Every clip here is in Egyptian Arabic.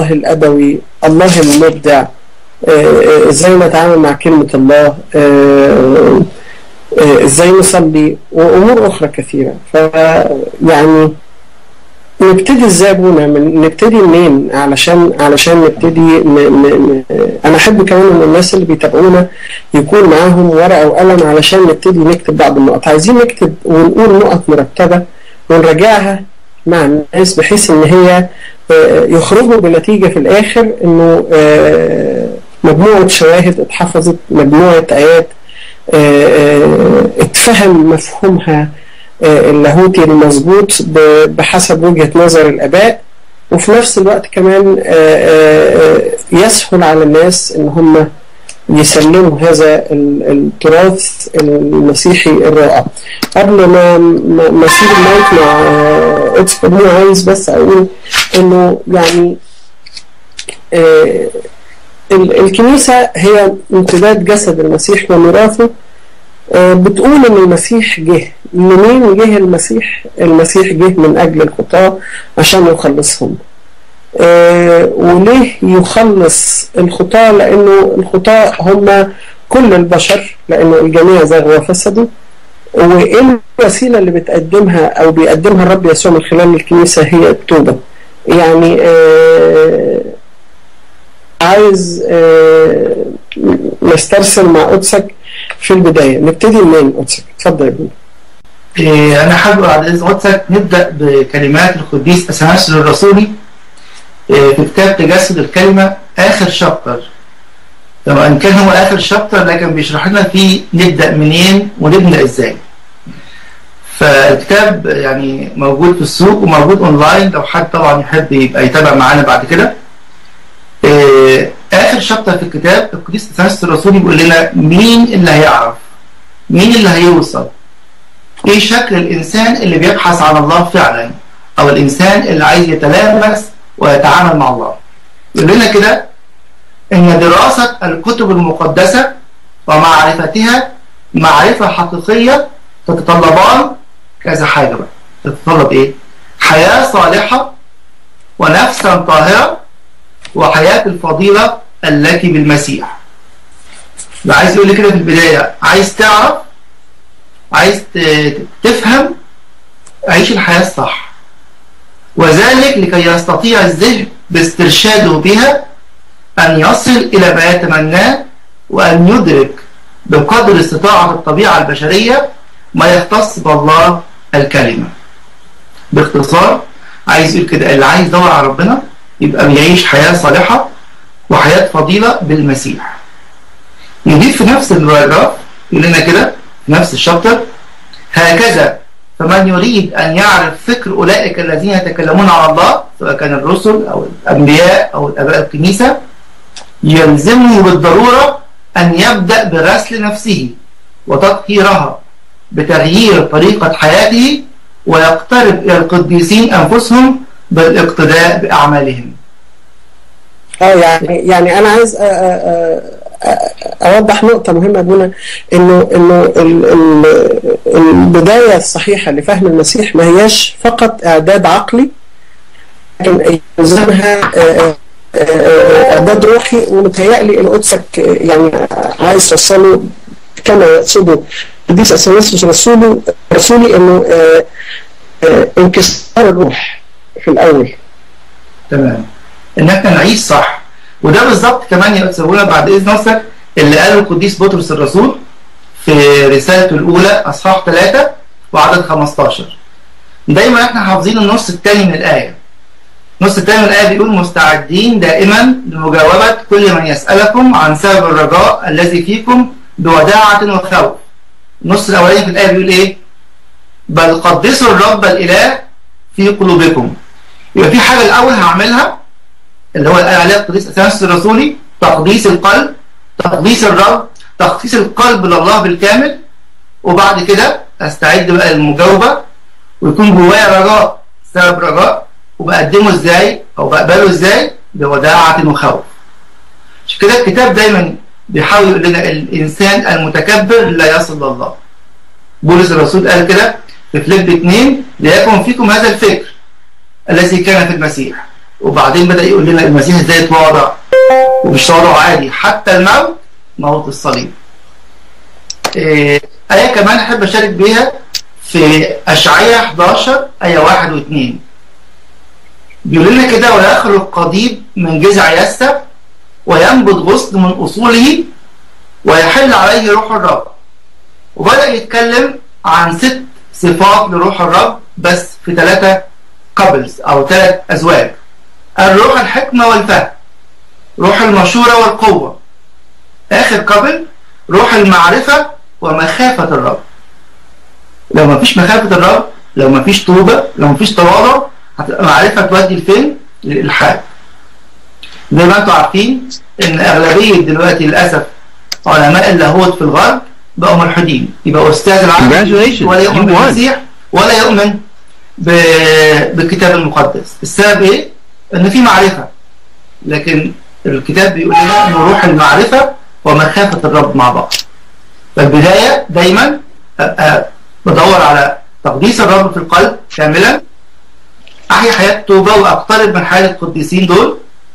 الأبوي الله المبدع ازاي نتعامل مع كلمة الله ازاي نصلي وامور اخرى كثيرة فيعني نبتدي ازاي ابونا من نبتدي منين علشان علشان نبتدي ن... ن... انا احب كمان ان الناس اللي بيتابعونا يكون معاهم ورقه وقلم علشان نبتدي نكتب بعض النقط عايزين نكتب ونقول نقط مرتبه ونراجعها مع الناس بحيث ان هي يخرجوا بنتيجه في الاخر انه مجموعه شواهد اتحفظت مجموعه ايات اتفهم مفهومها اللاهوتي المظبوط بحسب وجهة نظر الآباء وفي نفس الوقت كمان يسهل على الناس ان هم يسلموا هذا التراث المسيحي الرائع قبل ما ما اسيب المايك مع قدس انا عايز بس اقول انه يعني الكنيسة هي امتداد جسد المسيح وميراثه بتقول ان المسيح جه منين جه المسيح المسيح جه من اجل الخطاة عشان يخلصهم آه وليه يخلص الخطاة لانه الخطاة هم كل البشر لانه الجميع زاغوا وفسدوا وايه الوسيله اللي بتقدمها او بيقدمها الرب يسوع من خلال الكنيسه هي التوبه يعني آه عايز آه نسترسل مع قدسك في البدايه نبتدي منين قدسك اتفضل يا ابني إيه انا حابب بعد اذن قدسك نبدا بكلمات القديس اثناسيوس الرسولي إيه في كتاب تجسد الكلمه اخر شابتر وان كان هو اخر شابتر لكن بيشرح لنا فيه نبدا منين ونبدا ازاي فالكتاب يعني موجود في السوق وموجود اونلاين لو حد طبعا يحب يبقى يتابع معانا بعد كده إيه اخر شابتر في الكتاب القديس اثناسيوس الرسولي بيقول لنا مين اللي هيعرف مين اللي هيوصل ايه شكل الانسان اللي بيبحث عن الله فعلا او الانسان اللي عايز يتلامس ويتعامل مع الله يقول لنا كده ان دراسة الكتب المقدسة ومعرفتها معرفة حقيقية تتطلبان كذا حاجة بقى تتطلب ايه حياة صالحة ونفسا طاهرة وحياة الفضيلة التي بالمسيح عايز يقول لي كده في البداية عايز تعرف عايز تفهم عيش الحياة الصح وذلك لكي يستطيع الذهن باسترشاده بها أن يصل إلى ما يتمناه وأن يدرك بقدر استطاعة الطبيعة البشرية ما يختص بالله الكلمة باختصار عايز يقول كده اللي عايز يدور على ربنا يبقى بيعيش حياة صالحة وحياة فضيلة بالمسيح يضيف في نفس البراجراف يقول لنا كده في نفس الشابتر هكذا فمن يريد أن يعرف فكر أولئك الذين يتكلمون على الله سواء كان الرسل أو الأنبياء أو الآباء الكنيسة يلزمه بالضرورة أن يبدأ بغسل نفسه وتطهيرها بتغيير طريقة حياته ويقترب إلى القديسين أنفسهم بالاقتداء بأعمالهم اه يعني يعني انا عايز أ أ اوضح نقطة مهمة ابونا انه انه البداية الصحيحة لفهم المسيح ما هياش فقط اعداد عقلي لكن يلزمها اعداد روحي ومتهيألي ان قدسك يعني عايز توصله كما يقصده القديس اثناسيوس رسوله رسولي انه انكسار الروح في الاول تمام ان احنا نعيش صح وده بالظبط كمان يقصدونا بعد اذن نفسك اللي قاله القديس بطرس الرسول في رسالته الاولى اصحاح 3 وعدد 15 دايما احنا حافظين النص الثاني من الايه النص الثاني من الايه بيقول مستعدين دائما لمجاوبه كل من يسالكم عن سبب الرجاء الذي فيكم بوداعه وخوف النص الاولاني في الايه بيقول ايه بل قدسوا الرب الاله في قلوبكم يبقى في حاجه الاول هعملها اللي هو قال عليها القديس اثناسيوس الرسولي تقديس القلب تقديس الرب تقديس القلب لله بالكامل وبعد كده استعد بقى للمجاوبه ويكون جوايا رجاء سبب رجاء وبقدمه ازاي او بقبله ازاي بوداعه وخوف عشان كده الكتاب دايما بيحاول يقول لنا الانسان المتكبر لا يصل لله بولس الرسول قال كده في فيليب 2 ليكن فيكم هذا الفكر الذي كان في المسيح وبعدين بدا يقول لنا المسيح ازاي اتواضع ومش تواضع عادي حتى الموت موت الصليب إيه آية كمان أحب أشارك بيها في أشعية 11 آية 1 و2 بيقول لنا كده ويخرج قضيب من جذع يسى وينبت غصن من أصوله ويحل عليه روح الرب وبدأ يتكلم عن ست صفات لروح الرب بس في ثلاثة كابلز أو ثلاث أزواج الروح الحكمة والفهم روح المشورة والقوة آخر كابل روح المعرفة ومخافة الرب لو ما فيش مخافة الرب لو ما فيش توبة لو ما فيش تواضع هتبقى معرفة تودي لفين؟ للإلحاد زي ما انتم عارفين ان اغلبية دلوقتي للأسف علماء اللاهوت في الغرب بقوا ملحدين يبقى استاذ العالم ولا يؤمن بالمسيح ولا يؤمن بالكتاب المقدس السبب ايه؟ ان في معرفة لكن الكتاب بيقول لنا ان روح المعرفة ومخافة الرب مع بعض فالبداية دايما أبقى بدور على تقديس الرب في القلب كاملا أحيا حياة توبة وأقترب من حياة القديسين دول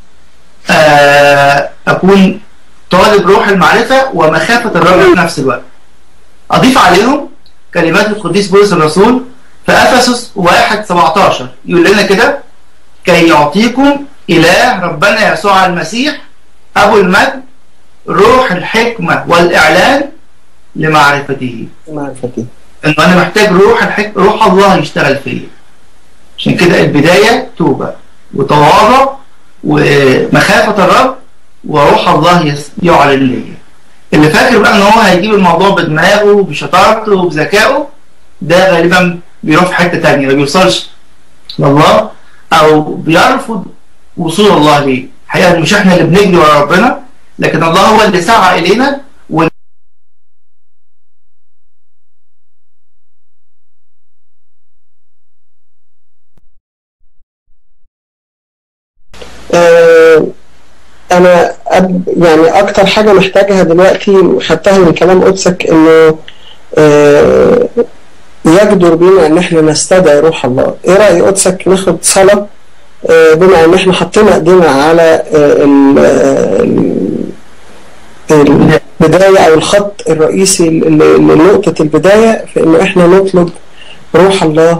أكون طالب روح المعرفة ومخافة الرب في نفس الوقت أضيف عليهم كلمات القديس بولس الرسول في أفسس 1 17 يقول لنا كده كي يعطيكم إله ربنا يسوع المسيح أبو المجد روح الحكمة والإعلان لمعرفته معرفتي انه انا محتاج روح الحك... روح الله يشتغل فيا عشان كده البدايه توبه وتواضع ومخافه الرب وروح الله يس... يعلن ليا اللي فاكر بقى ان هو هيجيب الموضوع بدماغه وبشطارته وبذكائه ده غالبا بيروح في حته ثانيه ما بيوصلش لله او بيرفض وصول الله ليه الحقيقه مش احنا اللي بنجري ورا ربنا لكن الله هو اللي سعى الينا و... آه انا أب يعني اكتر حاجه محتاجها دلوقتي وخدتها من كلام قدسك انه آه يجدر بينا ان احنا نستدعي روح الله ايه راي قدسك ناخد صلاه آه بما ان احنا حطينا ايدينا على البدايه او الخط الرئيسي لنقطه البدايه في انه احنا نطلب روح الله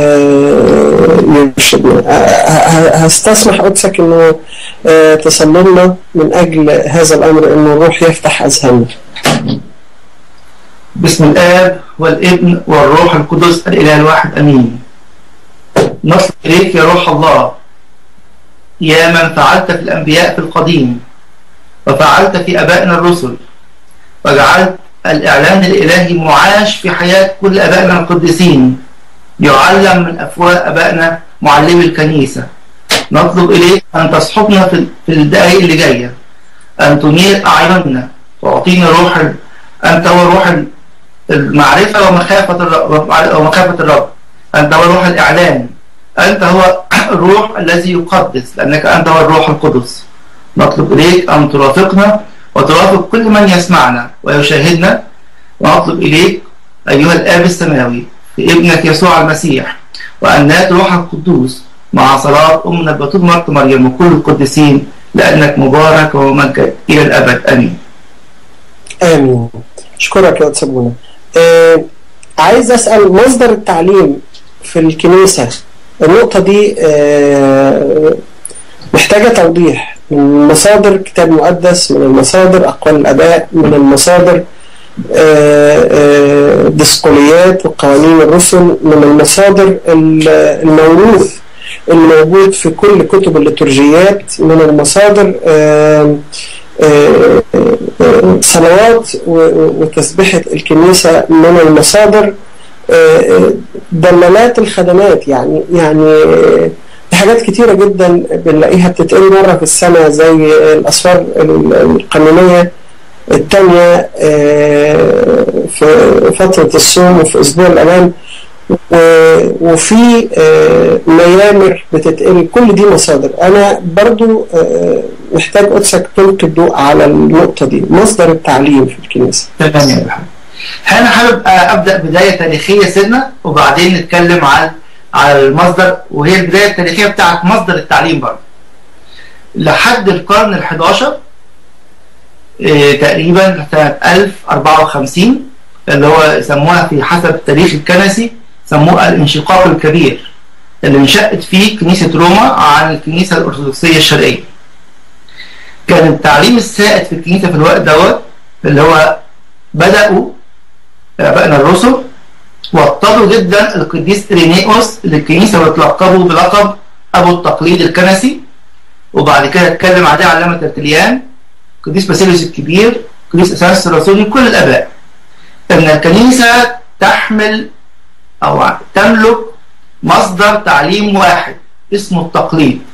يرشدنا هستسمح قدسك انه تصلي لنا من اجل هذا الامر انه الروح يفتح اذهاننا بسم الاب والابن والروح القدس الاله الواحد امين نصل اليك يا روح الله يا من فعلت في الانبياء في القديم وفعلت في ابائنا الرسل وجعلت الاعلان الالهي معاش في حياه كل ابائنا القديسين يعلم من أفواه أبائنا معلمي الكنيسة نطلب إليك أن تصحبنا في الدقائق اللي جاية أن تنير أعيننا وأعطينا روح ال... أنت هو روح المعرفة ومخافة الرب ومخافة الرب أنت هو روح الإعلان أنت هو الروح الذي يقدس لأنك أنت هو الروح القدس نطلب إليك أن ترافقنا وترافق كل من يسمعنا ويشاهدنا ونطلب إليك أيها الآب السماوي في ابنك يسوع المسيح وأنات روح القدوس مع صلاة أمنا البتول مرت مريم وكل القديسين لأنك مبارك وممجد إلى الأبد آمين آمين أشكرك يا أتسابونا آه عايز أسأل مصدر التعليم في الكنيسة النقطة دي آه محتاجة توضيح من مصادر كتاب مقدس من المصادر أقوال الآباء من المصادر ديسقوليات وقوانين الرسل من المصادر الموروث الموجود في كل كتب الليتورجيات من المصادر صلوات وتسبحة الكنيسة من المصادر دلالات الخدمات يعني يعني حاجات كتيرة جدا بنلاقيها بتتقري مرة في السنة زي الأسفار القانونية الثانية في فترة الصوم وفي أسبوع الأمان وفي ميامر بتتقري كل دي مصادر أنا برضو محتاج قدسك تلقي الضوء على النقطة دي مصدر التعليم في الكنيسة تمام يا محمد أنا حابب أبدأ بداية تاريخية سنة وبعدين نتكلم عن على المصدر وهي البداية التاريخية بتاعت مصدر التعليم برضه لحد القرن ال 11 إيه تقريبا سنة 1054 اللي هو يسموها في حسب التاريخ الكنسي سموها الانشقاق الكبير اللي انشأت فيه كنيسة روما عن الكنيسة الأرثوذكسية الشرقية كان التعليم السائد في الكنيسة في الوقت دوت اللي هو بدأوا آبائنا الرسل واقتضوا جدا القديس إرينيوس اللي الكنيسة بتلقبه بلقب أبو التقليد الكنسي وبعد كده اتكلم عليه علامة ترتليان قديس باسيليوس الكبير قديس أسانس الرسولي كل الآباء إن الكنيسة تحمل أو تملك مصدر تعليم واحد اسمه التقليد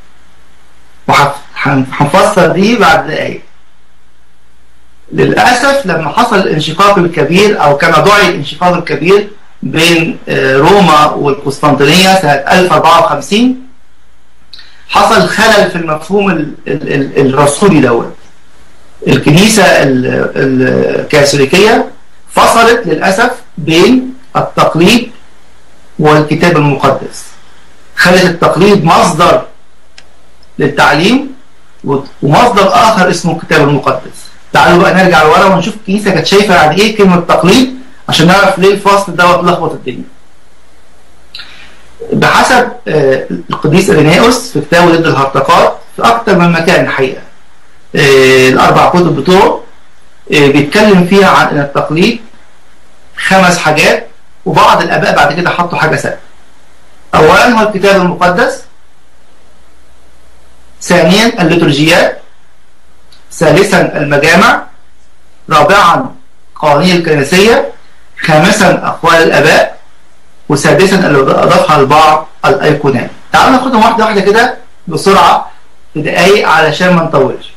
وهنفسر دي بعد دقايق للأسف لما حصل الانشقاق الكبير أو كما دعي الانشقاق الكبير بين روما والقسطنطينية سنة 1054 حصل خلل في المفهوم ال ال ال الرسولي دوت الكنيسة الكاثوليكية فصلت للأسف بين التقليد والكتاب المقدس خلت التقليد مصدر للتعليم ومصدر آخر اسمه الكتاب المقدس تعالوا بقى نرجع لورا ونشوف الكنيسة كانت شايفة يعني إيه كلمة تقليد عشان نعرف ليه الفصل دوت لخبط الدنيا بحسب القديس إرينيوس في كتابه ضد الهرطقات في أكثر من مكان الحقيقة الأربع كتب بتوعه بيتكلم فيها عن أن التقليد خمس حاجات وبعض الآباء بعد كده حطوا حاجة سادسة أولا هو الكتاب المقدس ثانيا الليتورجيات ثالثا المجامع رابعا قوانين الكنسية خامسا أقوال الآباء وسادسا اللي أضافها البعض الأيقونات تعالوا ناخدهم واحدة واحدة كده بسرعة في دقايق علشان ما نطولش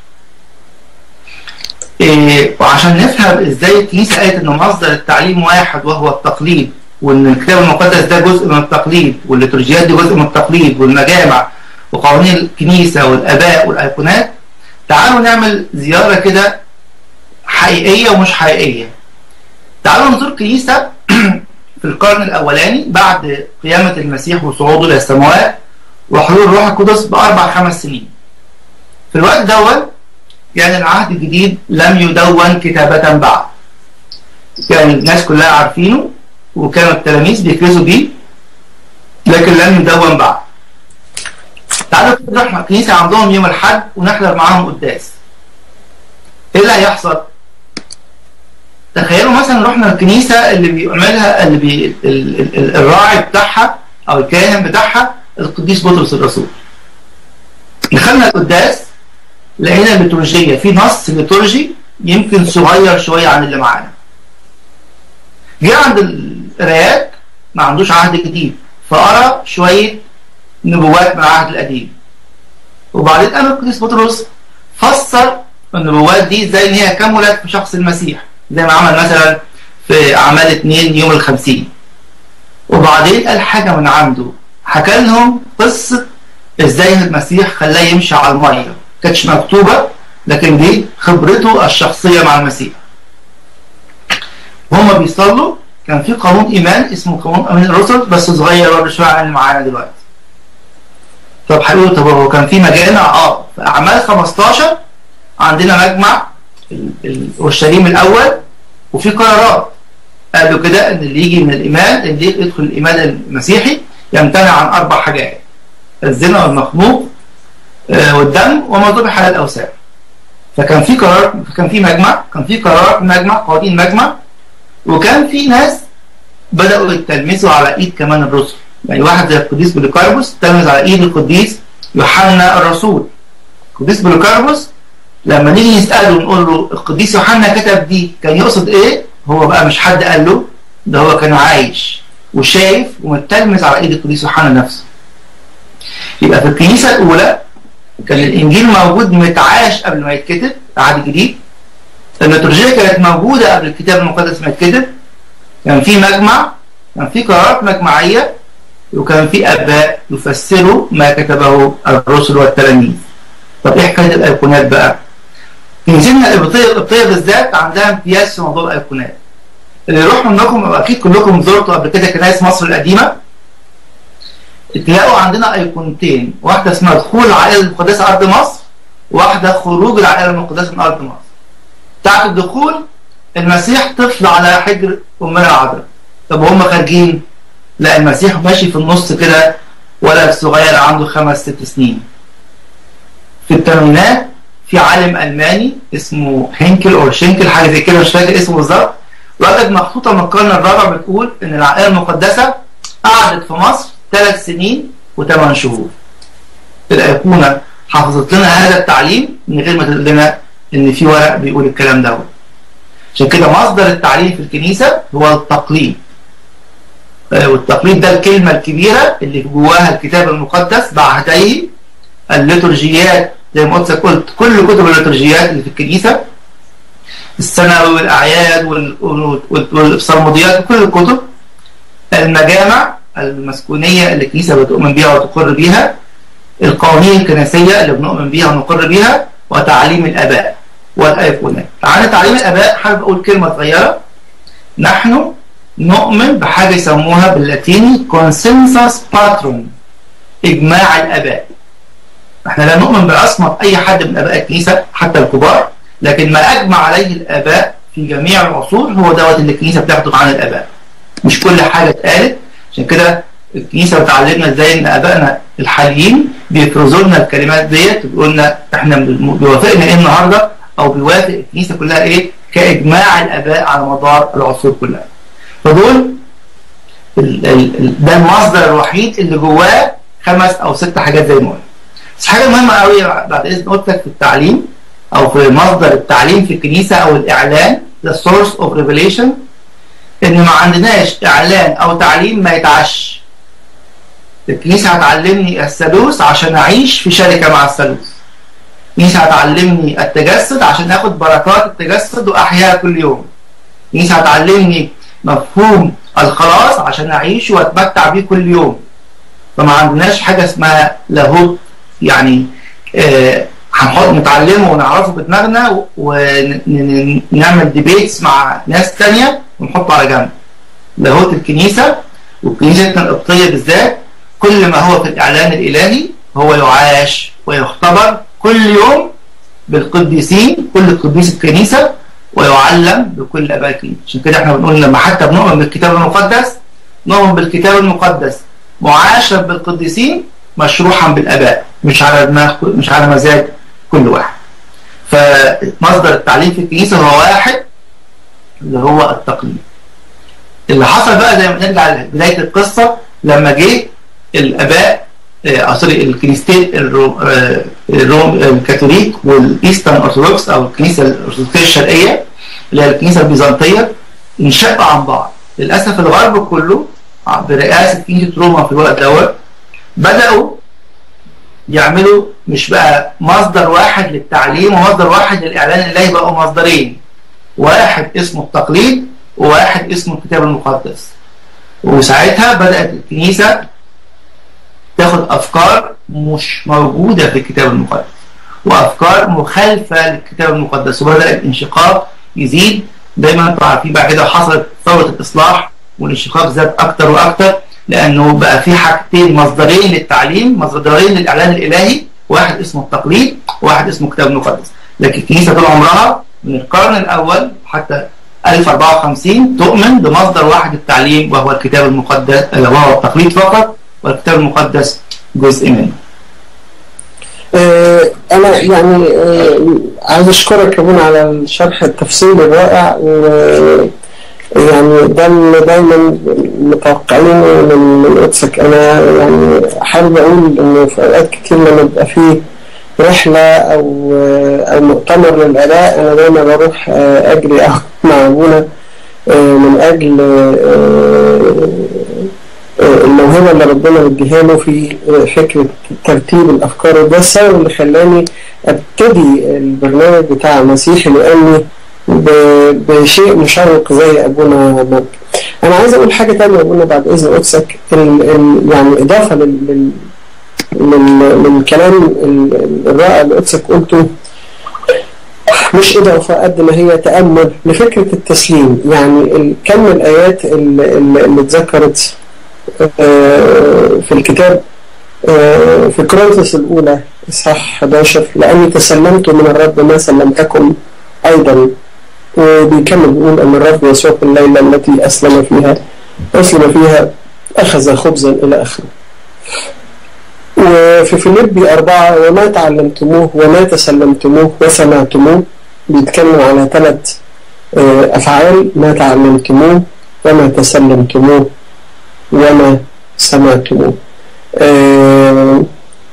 إيه وعشان نفهم ازاي الكنيسة قالت ان مصدر التعليم واحد وهو التقليد وان الكتاب المقدس ده جزء من التقليد والليتورجيات دي جزء من التقليد والمجامع وقوانين الكنيسة والآباء والأيقونات تعالوا نعمل زيارة كده حقيقية ومش حقيقية تعالوا نزور كنيسة في القرن الأولاني بعد قيامة المسيح وصعوده إلى السماوات وحلول الروح القدس بأربع خمس سنين في الوقت دوت يعني العهد الجديد لم يدون كتابة بعد كان يعني الناس كلها عارفينه وكانوا التلاميذ بيكرزوا بيه لكن لم يدون بعد تعالوا نروح الكنيسة عندهم يوم الحد ونحضر معاهم قداس ايه اللي هيحصل؟ تخيلوا مثلا رحنا الكنيسة اللي بيعملها اللي بي ال ال الراعي بتاعها او الكاهن بتاعها القديس بطرس الرسول دخلنا القداس لقينا الليتورجية في نص ليتورجي يمكن صغير شوية عن اللي معانا جه عند القرايات ما عندوش عهد جديد فقرا شوية نبوات من العهد القديم وبعدين قام القديس بطرس فسر النبوات دي زي ان هي كملت في شخص المسيح زي ما عمل مثلا في اعمال اتنين يوم الخمسين وبعدين قال حاجة من عنده حكى لهم قصة ازاي المسيح خلاه يمشي على المية كانتش مكتوبة لكن دي خبرته الشخصية مع المسيح وهم بيصلوا كان في قانون ايمان اسمه قانون امين الرسل بس صغير برضه شويه عن اللي معانا دلوقتي طب هيقولوا طب هو كان في مجامع اه في اعمال 15 عندنا مجمع اورشليم الاول وفي قرارات قالوا كده ان اللي يجي من الايمان اللي يدخل الايمان المسيحي يمتنع عن اربع حاجات الزنا والمخنوق آه والدم وما ذبح على الاوثان فكان في قرار كان في مجمع كان في قرارات مجمع قوانين مجمع وكان في ناس بدأوا يتلمسوا على ايد كمان الرسل يعني واحد زي القديس بوليكاربوس تلمس على ايد القديس يوحنا الرسول القديس بوليكاربوس لما نيجي نسأله ونقول له القديس يوحنا كتب دي كان يقصد ايه هو بقى مش حد قال له ده هو كان عايش وشايف ومتلمس على ايد القديس يوحنا نفسه يبقى في الكنيسة الأولى كان الإنجيل موجود متعاش قبل ما يتكتب عهد جديد الليتورجية كانت موجودة قبل الكتاب المقدس ما يتكتب كان في مجمع كان في قرارات مجمعية وكان في آباء يفسروا ما كتبه الرسل والتلاميذ طب ايه حكاية الأيقونات بقى؟ كنيستنا القبطية القبطية بالذات عندها امتياز في موضوع الأيقونات اللي يروح منكم أكيد كلكم زرتوا قبل كده كنائس مصر القديمة تلاقوا عندنا ايقونتين واحده اسمها دخول العائله المقدسه ارض مصر وواحده خروج العائله المقدسه من ارض مصر بتاعت الدخول المسيح طفل على حجر امنا العذراء طب وهم خارجين لا المسيح ماشي في النص كده ولد صغير عنده خمس ست سنين في الثمانينات في عالم الماني اسمه هينكل او شينكل حاجه زي كده مش فاكر اسمه بالظبط وجد مخطوطه من القرن الرابع بتقول ان العائله المقدسه قعدت في مصر ثلاث سنين وثمان شهور الايقونه حافظت لنا هذا التعليم من غير ما تقول لنا ان في ورق بيقول الكلام دوت عشان كده مصدر التعليم في الكنيسه هو التقليد والتقليد ده الكلمه الكبيره اللي جواها الكتاب المقدس بعهديه الليتورجيات زي ما قلت قلت كل كتب الليتورجيات اللي في الكنيسه السنوي والاعياد والصرموديات وكل الكتب المجامع المسكونيه اللي الكنيسه بتؤمن بيها وتقر بيها القوانين الكنسيه اللي بنؤمن بيها ونقر بيها وتعليم الاباء والايقونات عن تعليم الاباء حابب اقول كلمه صغيره نحن نؤمن بحاجه يسموها باللاتيني كونسنسس باترون اجماع الاباء احنا لا نؤمن بعصمه اي حد من اباء الكنيسه حتى الكبار لكن ما اجمع عليه الاباء في جميع العصور هو دوت اللي الكنيسه بتاخده عن الاباء مش كل حاجه اتقالت عشان كده الكنيسه بتعلمنا ازاي ان ابائنا الحاليين بيفرزوا لنا الكلمات ديت ويقولوا لنا احنا بيوافقنا ايه النهارده او بيوافق الكنيسه كلها ايه كاجماع الاباء على مدار العصور كلها فدول ال ال ده المصدر الوحيد اللي جواه خمس او ست حاجات زي ما قلنا بس حاجه مهمه قوي بعد اذن قلت لك في التعليم او في مصدر التعليم في الكنيسه او الاعلان the source of revelation ان ما عندناش اعلان او تعليم ما يتعش الكنيسه هتعلمني الثالوث عشان اعيش في شركه مع الثالوث الكنيسه هتعلمني التجسد عشان اخد بركات التجسد واحياها كل يوم الكنيسه هتعلمني مفهوم الخلاص عشان اعيش واتمتع بيه كل يوم فما عندناش حاجه اسمها لاهوت يعني آه هنحط نتعلمه ونعرفه بدماغنا ونعمل ديبيتس مع ناس تانية ونحطه على جنب لاهوت الكنيسة وكنيستنا القبطية بالذات كل ما هو في الإعلان الإلهي هو يعاش ويختبر كل يوم بالقديسين كل قديس الكنيسة ويعلم بكل أباء الكنيسة عشان كده احنا بنقول لما حتى بنؤمن بالكتاب المقدس نؤمن بالكتاب المقدس معاشر بالقديسين مشروحا بالآباء مش على دماغ مش على مزاج كل واحد فمصدر التعليم في الكنيسة هو واحد اللي هو التقليد اللي حصل بقى زي ما نرجع لبداية القصة لما جه الآباء آه سوري الكنيستين الروم, آه الروم الكاثوليك والايسترن ارثوذكس او الكنيسه الارثوذكسيه الشرقيه اللي هي الكنيسه البيزنطيه انشقوا عن بعض للاسف الغرب كله برئاسه كنيسه روما في الوقت دوت بداوا يعملوا مش بقى مصدر واحد للتعليم ومصدر واحد للاعلان الالهي بقوا مصدرين واحد اسمه التقليد وواحد اسمه الكتاب المقدس وساعتها بدات الكنيسه تاخد افكار مش موجوده في الكتاب المقدس وافكار مخالفه للكتاب المقدس وبدا الانشقاق يزيد دايما انتوا عارفين بعد كده حصلت ثوره الاصلاح والانشقاق زاد اكتر واكتر لانه بقى في حاجتين مصدرين للتعليم مصدرين للاعلان الالهي واحد اسمه التقليد وواحد اسمه الكتاب المقدس لكن الكنيسه طول عمرها من القرن الاول حتى 1054 تؤمن بمصدر واحد التعليم وهو الكتاب المقدس وهو التقليد فقط والكتاب المقدس جزء منه آه انا يعني آه عايز اشكرك كمان على الشرح التفصيلي الرائع و يعني ده اللي دايما متوقعينه من من قدسك انا يعني حابب اقول انه في اوقات كتير لما بيبقى فيه رحله او او مؤتمر للاداء انا دايما بروح اجري مع ابونا من اجل الموهبه اللي ربنا مديها له في فكره ترتيب الافكار وده السبب اللي خلاني ابتدي البرنامج بتاع مسيحي لاني بشيء مشوق زي ابونا مجد. انا عايز اقول حاجه ثانيه ابونا بعد اذن قدسك يعني اضافه لل للكلام الرائع اللي قدسك قلته مش إضافة قد ما هي تأمل لفكرة التسليم يعني كم الآيات اللي, اللي اتذكرت في الكتاب في كورنثوس الأولى إصحاح 11 لأني تسلمت من الرب ما سلمتكم أيضا وبيكمل بيقول أن الرب يسوع في الليلة التي أسلم فيها أسلم فيها أخذ خبزا إلى آخره وفي فيليبي أربعة وما تعلمتموه وما تسلمتموه وسمعتموه بيتكلم على ثلاث أفعال ما تعلمتموه وما تسلمتموه وما سمعتموه آه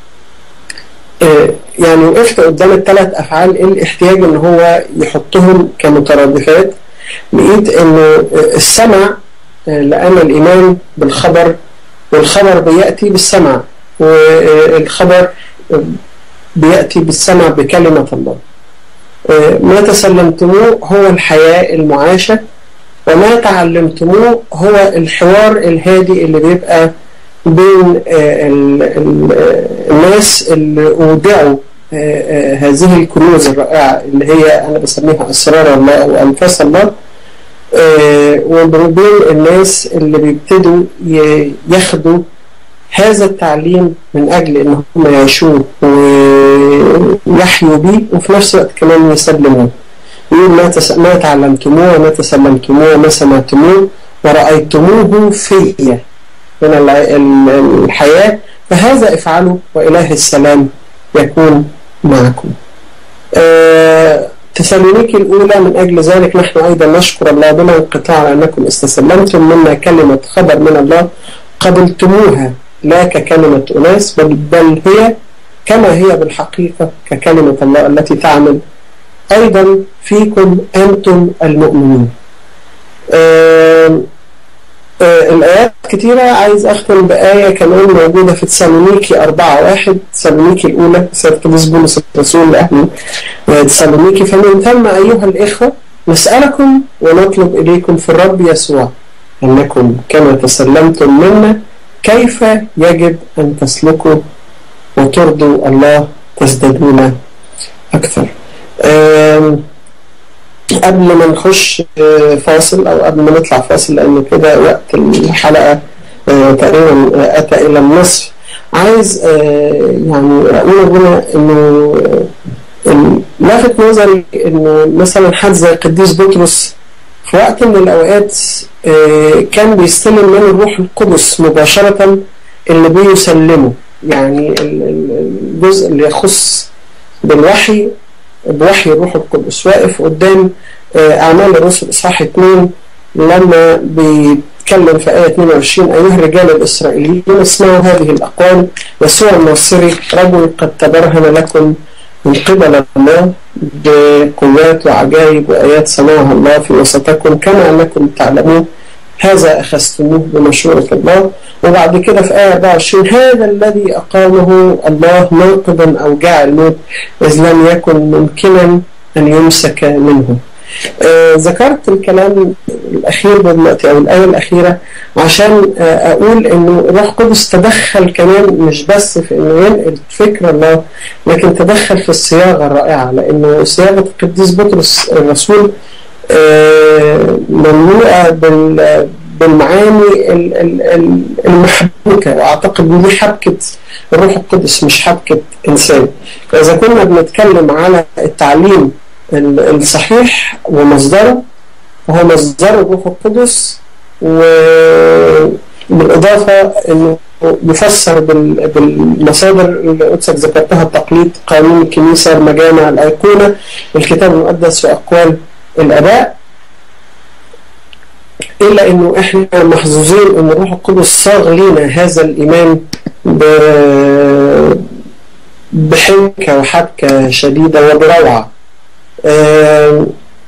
آه يعني وقفت قدام الثلاث افعال ايه الاحتياج ان هو يحطهم كمترادفات لقيت انه السمع لان الايمان بالخبر والخبر بياتي بالسمع والخبر بياتي بالسمع بكلمه الله ما تسلمتموه هو الحياه المعاشه وما تعلمتموه هو الحوار الهادي اللي بيبقى بين الناس اللي أودعوا هذه الكنوز الرائعة اللي هي أنا بسميها أسرار الله أو أنفاس الله وبين الناس اللي بيبتدوا ياخدوا هذا التعليم من أجل إن هم يعيشوه ويحيوا بيه وفي نفس الوقت كمان يسلموه يقول ما ما تعلمتموه وما تسلمتموه وما سمعتموه ورأيتموه فيا من الحياة فهذا افعلوا وإله السلام يكون معكم أه تسالونيكي الأولى من أجل ذلك نحن أيضا نشكر الله بلا انقطاع لأنكم استسلمتم منا كلمة خبر من الله قبلتموها لا ككلمة أناس بل, بل هي كما هي بالحقيقة ككلمة الله التي تعمل أيضا فيكم أنتم المؤمنين أه أه الآيات كتيرة عايز أختم بآية كمان موجودة في تسالونيكي أربعة واحد تسالونيكي الأولى سيرة بولس الرسول لأهل تسالونيكي فمن ثم أيها الإخوة نسألكم ونطلب إليكم في الرب يسوع أنكم كما تسلمتم منا كيف يجب أن تسلكوا وترضوا الله تزدادون أكثر قبل ما نخش فاصل او قبل ما نطلع فاصل لان كده وقت الحلقه تقريبا اتى الى النصف عايز يعني اقول هنا انه لافت نظري انه مثلا حد زي القديس بطرس في وقت من الاوقات كان بيستلم من الروح القدس مباشره اللي بيسلمه يعني الجزء اللي يخص بالوحي بوحي الروح القدس واقف قدام أعمال الرسل إصحاح 2 لما بيتكلم في آية 22 أيها الرجال الإسرائيليين اسمعوا هذه الأقوال يسوع الناصري رجل قد تبرهن لكم من قبل الله بقوات وعجائب وآيات صنعها الله في وسطكم كما أنكم تعلمون هذا أخذتموه بمشورة الله وبعد كده في آية 24 هذا الذي أقامه الله ناقضا أوجاع الموت إذ لم يكن ممكنا أن يمسك منه آه ذكرت الكلام الأخير دلوقتي أو الآية الأخيرة عشان آه أقول إنه الروح القدس تدخل كمان مش بس في إنه ينقل فكر الله لكن تدخل في الصياغة الرائعة لأنه صياغة القديس بطرس الرسول مملوءة بالمعاني المحبوكة وأعتقد إن دي حبكة الروح القدس مش حبكة إنسان فإذا كنا بنتكلم على التعليم الصحيح ومصدره فهو مصدر الروح القدس وبالإضافة إنه يفسر بالمصادر اللي قدسك ذكرتها التقليد قانون الكنيسة المجامع الأيقونة الكتاب المقدس وأقوال الآباء إلا إنه إحنا محظوظين إن الروح القدس صاغ لنا هذا الإيمان بحنكة وحبكة شديدة وبروعة أه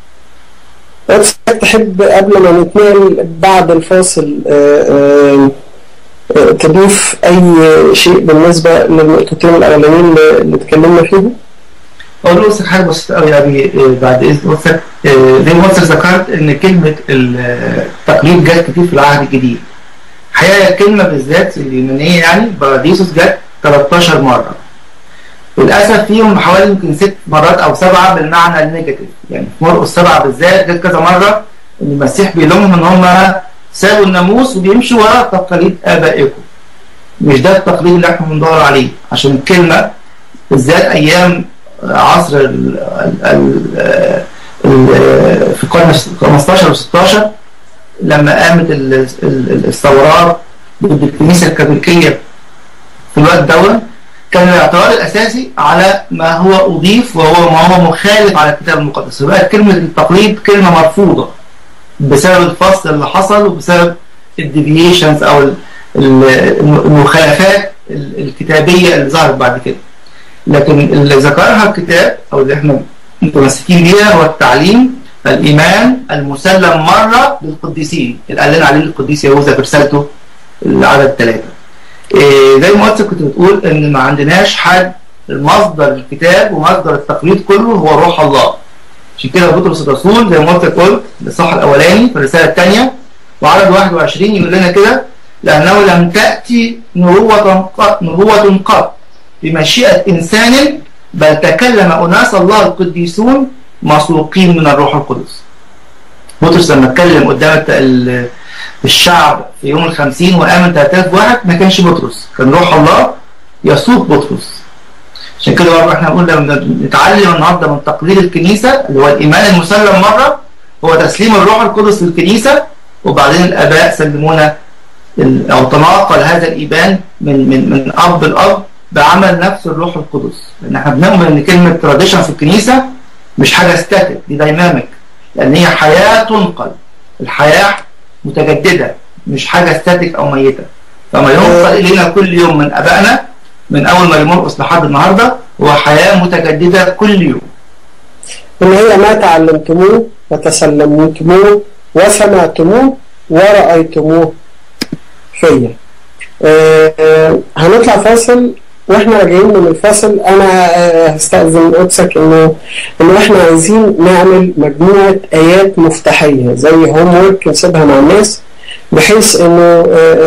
تحب قبل ما نتنقل بعد الفاصل أه أه تضيف أي شيء بالنسبة للنقطتين الأولانيين اللي اتكلمنا فيهم؟ اقول له حاجه بسيطه قوي يعني بعد اذن قدسك زي ما قدسك ذكرت ان كلمه التقليد جت كتير في العهد الجديد الحقيقه الكلمه بالذات اليونانيه يعني باراديسوس جت 13 مره وللاسف فيهم حوالي يمكن ست مرات او سبعه بالمعنى النيجاتيف يعني في مرقس سبعه بالذات جت كذا مره ان المسيح بيلومهم ان هم سابوا الناموس وبيمشوا ورا تقاليد ابائكم مش ده التقليد اللي احنا بندور عليه عشان الكلمه بالذات ايام عصر ال ال ال في القرن 15 و 16 لما قامت الثورات ضد الكنيسه الكاثوليكيه في الوقت دوت كان الاعتراض الاساسي على ما هو اضيف وهو ما هو مخالف على الكتاب المقدس فبقت كلمه التقليد كلمه مرفوضه بسبب الفصل اللي حصل وبسبب الديفيشنز او المخالفات الكتابيه اللي ظهرت بعد كده لكن اللي ذكرها الكتاب او اللي احنا متمسكين بيها هو التعليم الايمان المسلم مره للقديسين اللي قال لنا عليه القديس يهوذا في رسالته العدد ثلاثه إيه زي ما قلت كنت بتقول ان ما عندناش حد مصدر الكتاب ومصدر التقليد كله هو روح الله عشان كده بطرس الرسول زي ما قلت قلت الصح الاولاني في الرساله الثانيه وعدد 21 يقول لنا كده لانه لم تاتي نبوه قط نبوه قط بمشيئه انسان بل تكلم اناس الله القديسون مسوقين من الروح القدس بطرس لما اتكلم قدام الشعب في يوم الخمسين وآمن 3000 واحد ما كانش بطرس كان روح الله يسوق بطرس عشان كده برضه احنا بنقول لما نتعلم النهارده من تقليد الكنيسه اللي هو الايمان المسلم مره هو تسليم الروح القدس للكنيسه وبعدين الاباء سلمونا او تناقل هذا الايمان من من من اب لاب بعمل نفس الروح القدس لان احنا بنؤمن ان كلمه تراديشن في الكنيسه مش حاجه ستاتيك دي دايناميك لان هي حياه تنقل الحياه متجدده مش حاجه ستاتيك او ميته فما ينقل الينا كل يوم من ابائنا من اول ما يمرقص لحد النهارده هو حياه متجدده كل يوم ان هي ما تعلمتموه وتسلمتموه وسمعتموه ورأيتموه فيا أه هنطلع فاصل واحنا راجعين من الفاصل انا هستأذن قدسك انه انه احنا عايزين نعمل مجموعة ايات مفتاحية زي هوم ورك نسيبها مع الناس بحيث انه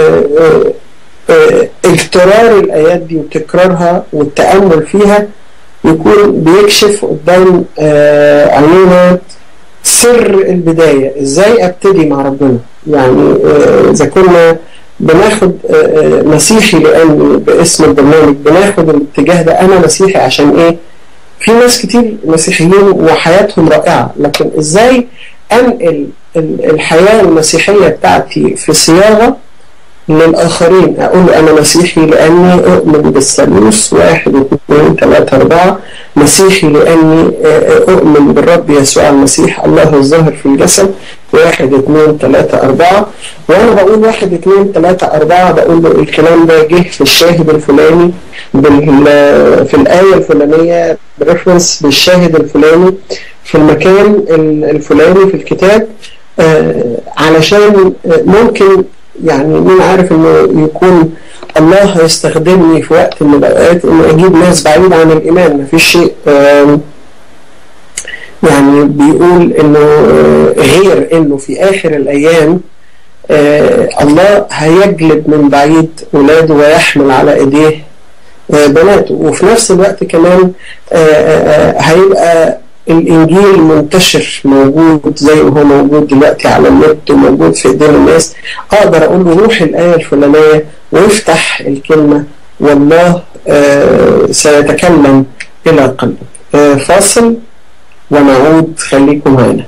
اكترار الايات دي وتكرارها والتأمل فيها يكون بيكشف قدام عينينا سر البداية ازاي ابتدي مع ربنا يعني اذا كنا بناخد مسيحي لاني باسم البرنامج بناخد الاتجاه ده انا مسيحي عشان ايه في ناس كتير مسيحيين وحياتهم رائعة لكن ازاي انقل الحياة المسيحية بتاعتي في صياغة للآخرين أقول أنا مسيحي لأني أؤمن بالثالوث واحد اثنين ثلاثة أربعة مسيحي لأني أؤمن بالرب يسوع المسيح الله الظاهر في الجسد واحد اثنين ثلاثة أربعة وأنا بقول واحد اثنين ثلاثة أربعة بقول له الكلام ده جه في الشاهد الفلاني في الآية الفلانية بريفرنس بالشاهد الفلاني في المكان الفلاني في الكتاب علشان ممكن يعني مين عارف انه يكون الله هيستخدمني في وقت من الاوقات انه اجيب ناس بعيد عن الايمان ما فيش شيء يعني بيقول انه غير انه في اخر الايام الله هيجلب من بعيد اولاده ويحمل على ايديه بناته وفي نفس الوقت كمان هيبقى الانجيل منتشر موجود زي ما هو موجود دلوقتي على النت وموجود في ايدين الناس اقدر اقول له روح الايه الفلانيه وافتح الكلمه والله آه سيتكلم الى قلبك آه فاصل ونعود خليكم معنا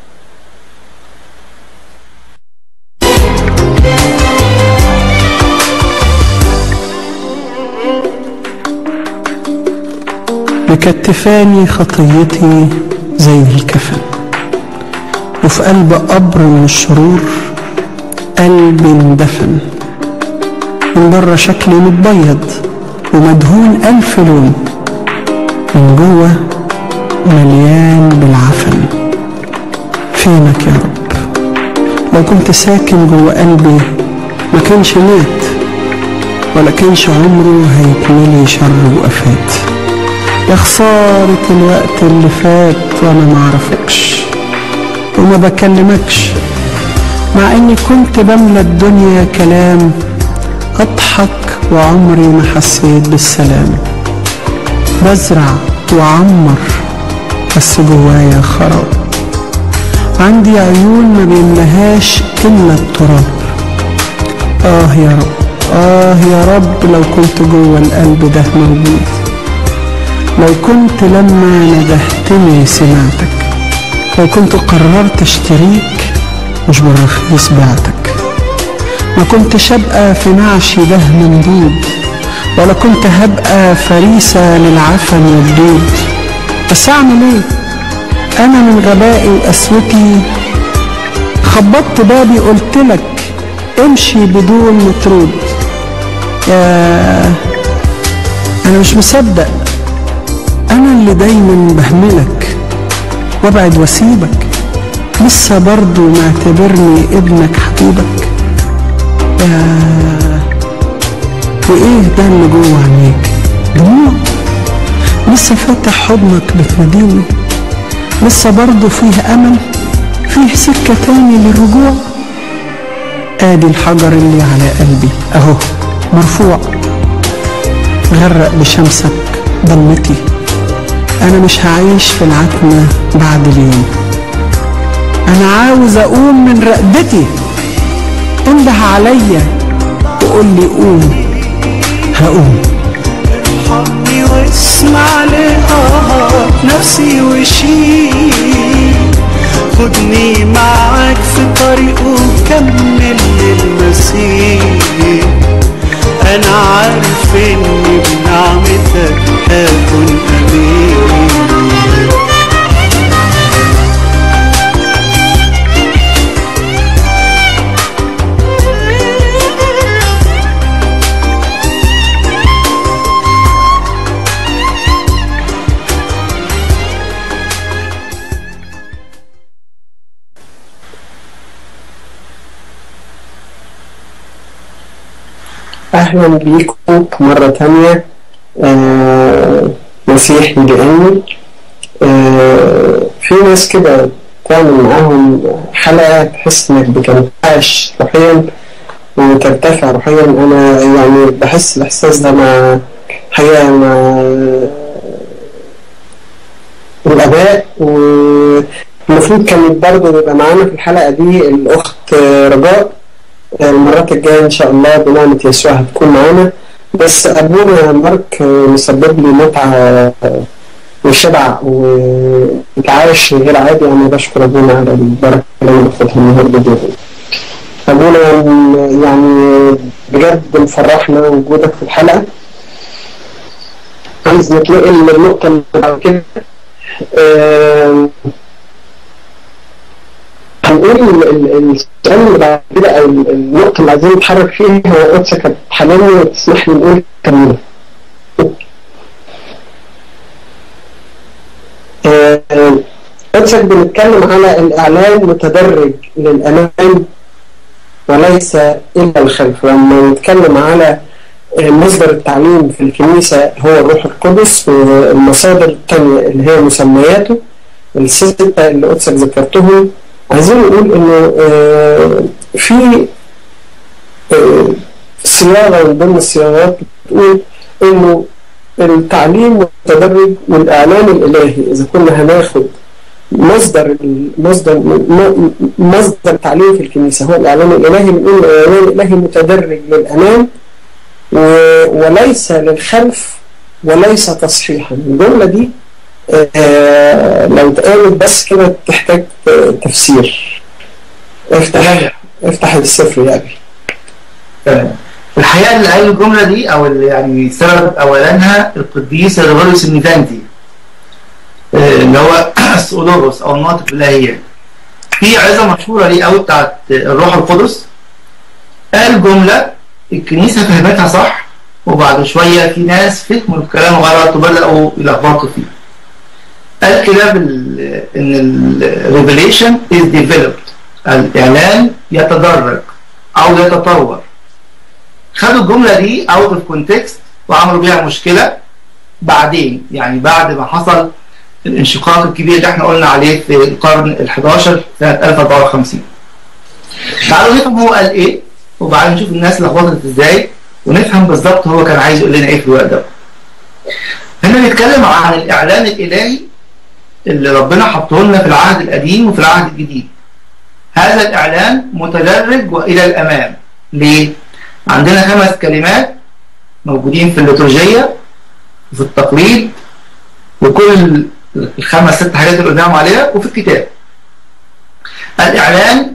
مكتفاني خطيتي زي الكفن وفي قلب قبر من الشرور قلبي اندفن من بره شكلي متبيض ومدهون ألف لون من جوه مليان بالعفن فينك يا رب لو كنت ساكن جوه قلبي ما كانش مات ولا كانش عمره هيتملي شر وقفات يا خسارة الوقت اللي فات وانا معرفكش وما بكلمكش مع اني كنت بملى الدنيا كلام اضحك وعمري ما حسيت بالسلام بزرع وعمر بس جوايا خراب عندي عيون ما بيملاهاش إلا التراب آه يا رب آه يا رب لو كنت جوه القلب ده موجود لو كنت لما ندهتني سمعتك لو كنت قررت اشتريك مش بالرخيص بعتك ما كنتش ابقى في نعشي ده مندود ولا كنت هبقى فريسة للعفن والدود بس اعمل ايه انا من غبائي وقسوتي خبطت بابي قلت لك امشي بدون مطرود يا انا مش مصدق انا اللي دايما بهملك وابعد واسيبك لسه برضو معتبرني ابنك حبيبك يا وايه ده اللي جوه عينيك دموع لسه فاتح حضنك بتناديني لسه برضو فيه امل فيه سكة تاني للرجوع ادي الحجر اللي على قلبي اهو مرفوع غرق بشمسك ضلتي انا مش هعيش في العتمة بعد اليوم انا عاوز اقوم من رقدتي انده عليا وقول لي قوم هقوم ارحمني واسمع لآهات نفسي وشيل خدني معاك في طريقه وكمل للمسير انا عارف اني بنعمتك هكون امين أهلا بيكم مرة تانية آه مسيح يجعلني آه في ناس كده تعمل معاهم حلقة تحس إنك بتنتعش روحيا وترتفع روحيا أنا يعني بحس الإحساس ده مع حقيقة مع الآباء والمفروض كانت برضه يبقى معانا في الحلقة دي الأخت رجاء المرات الجاية إن شاء الله بنعمة يسوع هتكون معانا بس أبونا مارك مسبب لي متعة وشبع وتعايش غير عادي أنا بشكر أبونا على البركة اللي أنا باخدها النهاردة دي أبونا يعني بجد مفرحنا وجودك في الحلقة عايز نتنقل للنقطة اللي بعد كده هنقول السؤال اللي بعد كده او النقطة اللي عايزين نتحرك فيها هو قدسة كانت حلالي وتسمح لي نقول كملة. قدسك بنتكلم على الإعلان متدرج للأمام وليس إلا الخلف لما نتكلم على مصدر التعليم في الكنيسة هو الروح القدس والمصادر الثانية اللي هي مسمياته الستة اللي قدسك ذكرتهم عايزين نقول انه آه في آه صياغه من ضمن الصياغات بتقول انه التعليم والتدرج والاعلان الالهي اذا كنا هناخد مصدر مصدر مصدر التعليم في الكنيسه هو الاعلان الالهي بنقول الاعلان الالهي متدرج للامام وليس للخلف وليس تصحيحا الجمله دي آه لو اتقالت بس كده تحتاج تفسير افتح افتح السفر يا ابي تمام الحقيقه اللي قال الجمله دي او اللي يعني سبب اولانها القديس غرغوريوس النيفانتي اللي هو السؤولوروس او الناطق بالالهيات في عظه مشهوره ليه قوي بتاعت الروح القدس قال جمله الكنيسه فهمتها صح وبعد شويه في ناس فهموا الكلام غلط وبداوا يلخبطوا فيه قال كده ان الريفيليشن از ديفلوبد الاعلان يتدرج او يتطور خدوا الجمله دي اوت اوف كونتكست وعملوا بيها مشكله بعدين يعني بعد ما حصل الانشقاق الكبير اللي احنا قلنا عليه في القرن ال11 سنه 1054 تعالوا نفهم هو قال ايه وبعدين نشوف الناس لخبطت ازاي ونفهم بالظبط هو كان عايز يقول لنا ايه في الوقت ده هنا بنتكلم عن الاعلان الالهي اللي ربنا حطه لنا في العهد القديم وفي العهد الجديد هذا الإعلان متدرج وإلى الأمام ليه؟ عندنا خمس كلمات موجودين في الليتورجية وفي التقليد وكل الخمس ست حاجات اللي قدام عليها وفي الكتاب الإعلان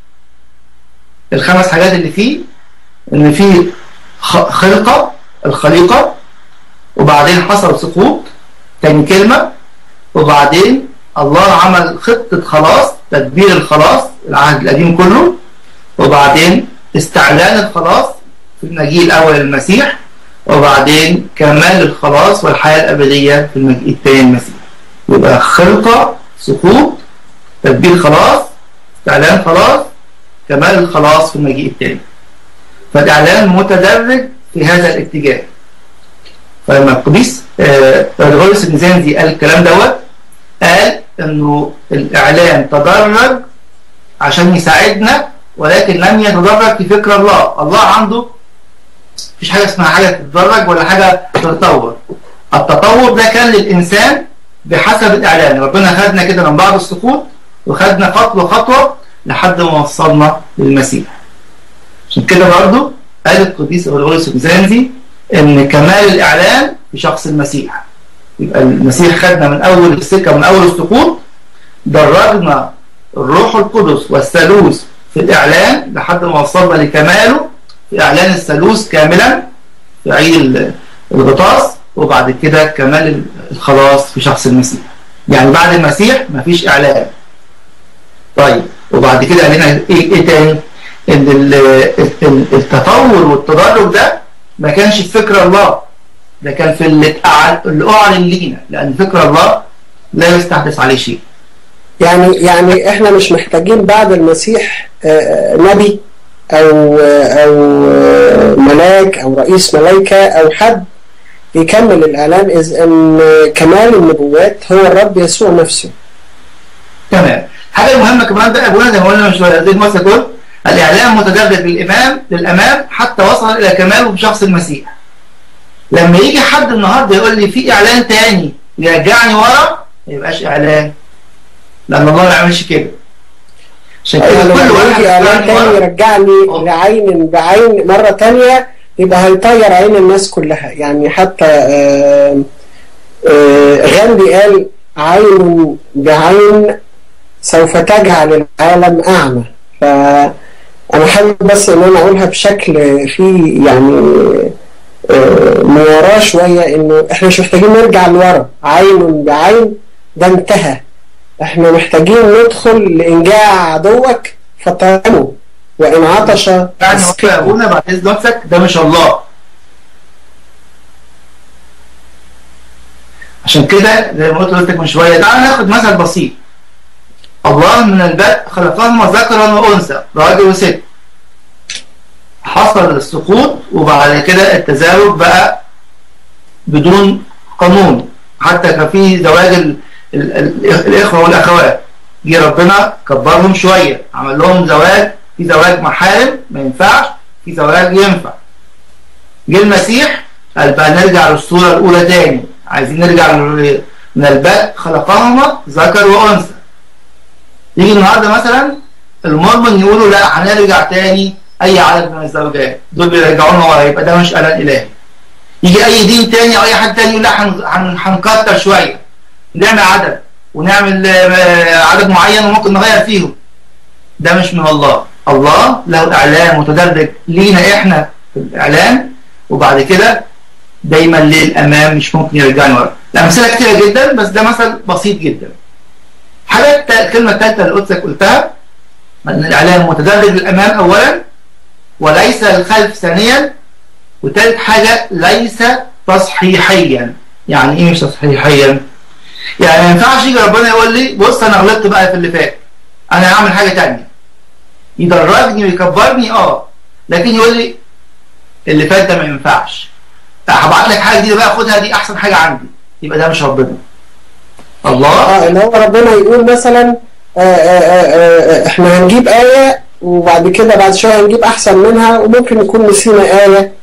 الخمس حاجات اللي فيه إن في خلقة الخليقة وبعدين حصل سقوط تاني كلمة وبعدين الله عمل خطة خلاص تدبير الخلاص العهد القديم كله وبعدين استعلان الخلاص في المجيء الأول المسيح وبعدين كمال الخلاص والحياة الأبدية في المجيء الثاني المسيح يبقى خلقة سقوط تدبير خلاص استعلان خلاص كمال الخلاص في المجيء الثاني فالإعلان متدرج في هذا الاتجاه فلما القديس غرغوريوس النزانزي قال الكلام دوت قال انه الاعلان تدرج عشان يساعدنا ولكن لم يتدرج في فكر الله الله عنده مفيش حاجه اسمها حاجه تتدرج ولا حاجه تتطور التطور ده كان للانسان بحسب الاعلان ربنا خدنا كده من بعد السقوط وخدنا خطوه خطوه لحد ما وصلنا للمسيح عشان كده برضه قال القديس غرغوريوس النزانزي ان كمال الاعلان في شخص المسيح يبقى المسيح خدنا من اول السكه من اول السقوط درجنا الروح القدس والثالوث في الاعلان لحد ما وصلنا لكماله في اعلان الثالوث كاملا في عيد الغطاس وبعد كده كمال الخلاص في شخص المسيح يعني بعد المسيح مفيش اعلان طيب وبعد كده قال لنا ايه, إيه تاني ان التطور والتدرج ده ما كانش في فكر الله ده كان في اللي اعلن لينا لان فكر الله لا يستحدث عليه شيء يعني يعني احنا مش محتاجين بعد المسيح نبي او او ملاك او رئيس ملائكه او حد يكمل الاعلان اذ ان كمال النبوات هو الرب يسوع نفسه تمام حاجه مهمه كمان بقى ابونا زي ما قلنا من شويه زي ما قلت الاعلان متدرج للامام للامام حتى وصل الى كماله بشخص المسيح لما يجي حد النهارده يقول لي في اعلان تاني يرجعني ورا ما يبقاش اعلان لان الله ما يعملش كده عشان كده كل واحد يجي اعلان تاني يرجعني لعين بعين مره تانيه يبقى هيطير عين الناس كلها يعني حتى آآ آآ غاندي قال عين بعين سوف تجعل العالم اعمى فانا حابب بس ان انا اقولها بشكل فيه يعني مواراه شويه انه احنا مش محتاجين نرجع لورا عين بعين ده انتهى احنا محتاجين ندخل لانجاع عدوك فطعمه وان عطش يعني هو ابونا بعد اذن نفسك ده مش الله عشان كده زي ما قلت لك من شويه تعال ناخد مثل بسيط الله من البدء خلقهما ذكرا وانثى راجل وست حصل السقوط وبعد كده التزاوج بقى بدون قانون حتى كان في زواج ال ال ال الاخوه والاخوات جه ربنا كبرهم شويه عمل لهم زواج في زواج محارم ما ينفعش في زواج ينفع جه المسيح قال بقى نرجع للصوره الاولى تاني عايزين نرجع من البدء خلقهما ذكر وانثى يجي النهارده مثلا المرمن يقولوا لا هنرجع تاني اي عدد من الزوجات دول بيرجعونا ورا يبقى ده مش اعلان الهي يجي اي دين تاني او اي حد تاني يقول لا هنكتر شويه نعمل عدد ونعمل عدد معين وممكن نغير فيهم ده مش من الله الله له اعلان متدرج لينا احنا في الاعلان وبعد كده دايما للامام مش ممكن يرجعنا ورا الامثله كتيره جدا بس ده مثل بسيط جدا حاجه الكلمه الثالثه اللي قلتك قلتها ان الاعلان متدرج للامام اولا وليس الخلف ثانيا وثالث حاجه ليس تصحيحيا يعني ايه مش تصحيحيا يعني ما ينفعش يجي ربنا يقول لي بص انا غلطت بقى في اللي فات انا هعمل حاجه ثانيه يدرجني ويكبرني اه لكن يقول لي اللي فات ده ما ينفعش هبعت لك حاجه جديده بقى خدها دي احسن حاجه عندي يبقى ده مش ربنا الله اه اللي هو ربنا يقول مثلا آآ آآ احنا هنجيب آية وبعد كده بعد شوية هنجيب أحسن منها وممكن نكون نسينا آية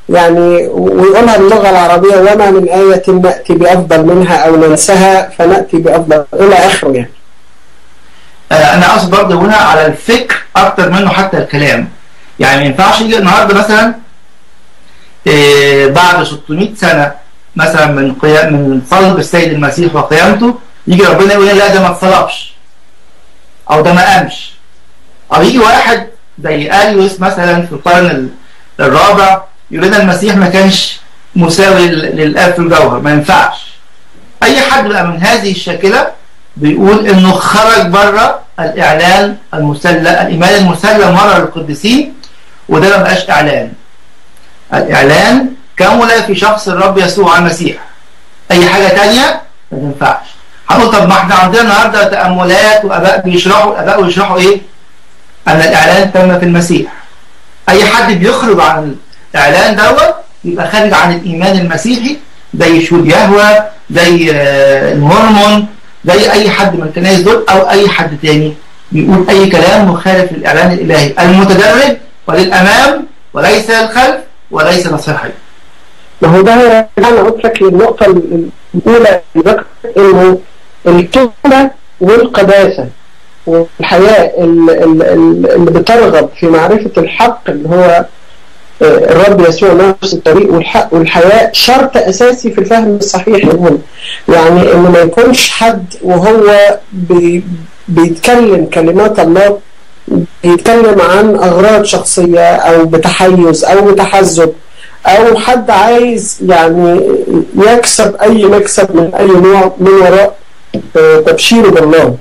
يعني ويقولها باللغة العربية وما من آية نأتي بأفضل منها أو ننسها فنأتي بأفضل إلى آخره يعني آه، انا اقصد برضه هنا على الفكر اكتر منه حتى الكلام يعني ما ينفعش يجي النهارده مثلا آه، بعد 600 سنه مثلا من قيام من صلب السيد المسيح وقيامته يجي ربنا يقول لا ده ما اتصلبش او ده ما قامش او يجي واحد زي اليوس مثلا في القرن ال- الرابع يقول لنا المسيح ما كانش مساوي لل- للاب في الجوهر ما ينفعش اي حد بقى من هذه الشاكله بيقول انه خرج بره الاعلان المسلم الايمان المسلم مره للقديسين وده ما بقاش اعلان الاعلان كمل في شخص الرب يسوع المسيح اي حاجه تانية ما تنفعش هنقول طب ما احنا عندنا النهارده تاملات واباء بيشرحوا الاباء ويشرحوا ايه ان الاعلان تم في المسيح اي حد بيخرج عن الاعلان دوت يبقى خارج عن الايمان المسيحي زي شهود يهوى زي آه، المورمون زي اي حد من الكنائس دول او اي حد تاني بيقول اي كلام مخالف للاعلان الالهي المتدرج وللامام وليس للخلف وليس للصحيح ما هو ده انا قلت لك للنقطه الاولى اللي ذكرت انه الكلمه والقداسه والحياه ال- ال- ال- اللي بترغب في معرفه الحق اللي هو آه، الرب يسوع نفس الطريق والحق والحياه شرط اساسي في الفهم الصحيح لهم يعني انه ما يكونش حد وهو بي بيتكلم كلمات الله بيتكلم عن اغراض شخصيه او بتحيز او بتحزب او حد عايز يعني يكسب اي مكسب من اي نوع من وراء آه، تبشيره بالله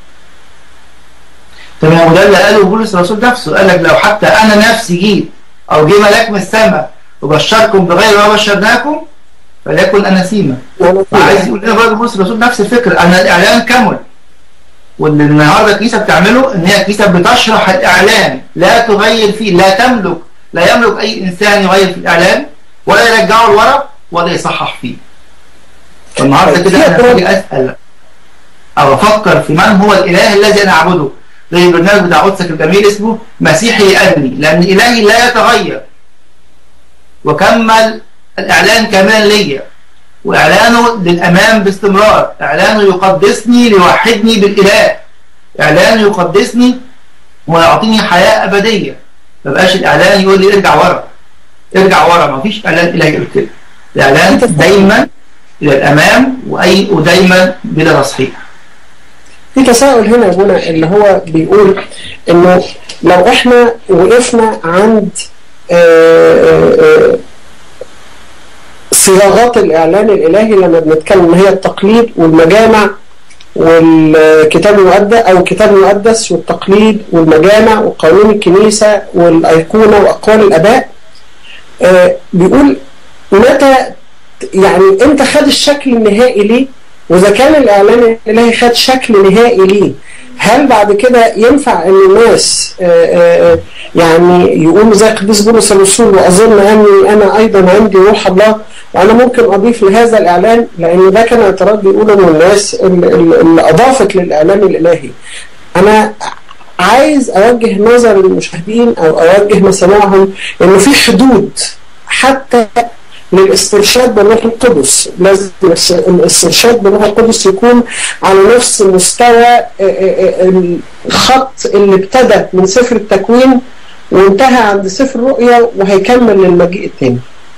تمام وده اللي قاله بولس الرسول نفسه قال لك لو حتى انا نفسي جيت او جه ملاك من السماء وبشركم بغير ما بشرناكم فليكن اناسيما عايز يقول لنا برضه بولس الرسول نفس الفكره ان الاعلان كمل واللي النهارده الكنيسه بتعمله ان هي الكنيسه بتشرح الاعلان لا تغير فيه لا تملك لا يملك اي انسان يغير في الاعلان ولا يرجعه لورا ولا يصحح فيه فالنهارده كده انا باجي اسال او افكر في من هو الاله الذي انا اعبده زي البرنامج بتاع قدسك الجميل اسمه مسيحي يأني لان الهي لا يتغير وكمل الاعلان كاملا ليا واعلانه للامام باستمرار اعلانه يقدسني ليوحدني بالاله اعلانه يقدسني ويعطيني حياه ابديه ما بقاش الاعلان يقول لي ارجع ورا ارجع ورا ما فيش اعلان الهي يقول كده الاعلان دايما الى الامام واي ودايما بلا تصحيح في تساؤل هنا يا ابونا اللي هو بيقول انه لو احنا وقفنا عند آه، آه، صياغات الاعلان الالهي لما بنتكلم هي التقليد والمجامع والكتاب المقدس او الكتاب المقدس والتقليد والمجامع وقانون الكنيسه والايقونه واقوال الاباء آه، بيقول متى يعني امتى خد الشكل النهائي ليه واذا كان الاعلان الالهي خد شكل نهائي ليه هل بعد كده ينفع ان الناس آه، آه، يعني يقولوا زي قديس بولس الرسول واظن اني انا ايضا عندي روح الله وانا ممكن اضيف لهذا الاعلان لان ده كان اعتراض بيقوله من الناس اللي, اللي اضافت للاعلان الالهي انا عايز اوجه نظر المشاهدين او اوجه مسامعهم انه في حدود حتى للاسترشاد بالروح القدس لازم الاسترشاد بالروح القدس يكون على نفس مستوى آه، آه، آه، الخط اللي ابتدى من سفر التكوين وانتهى عند سفر الرؤيا وهيكمل للمجيء الثاني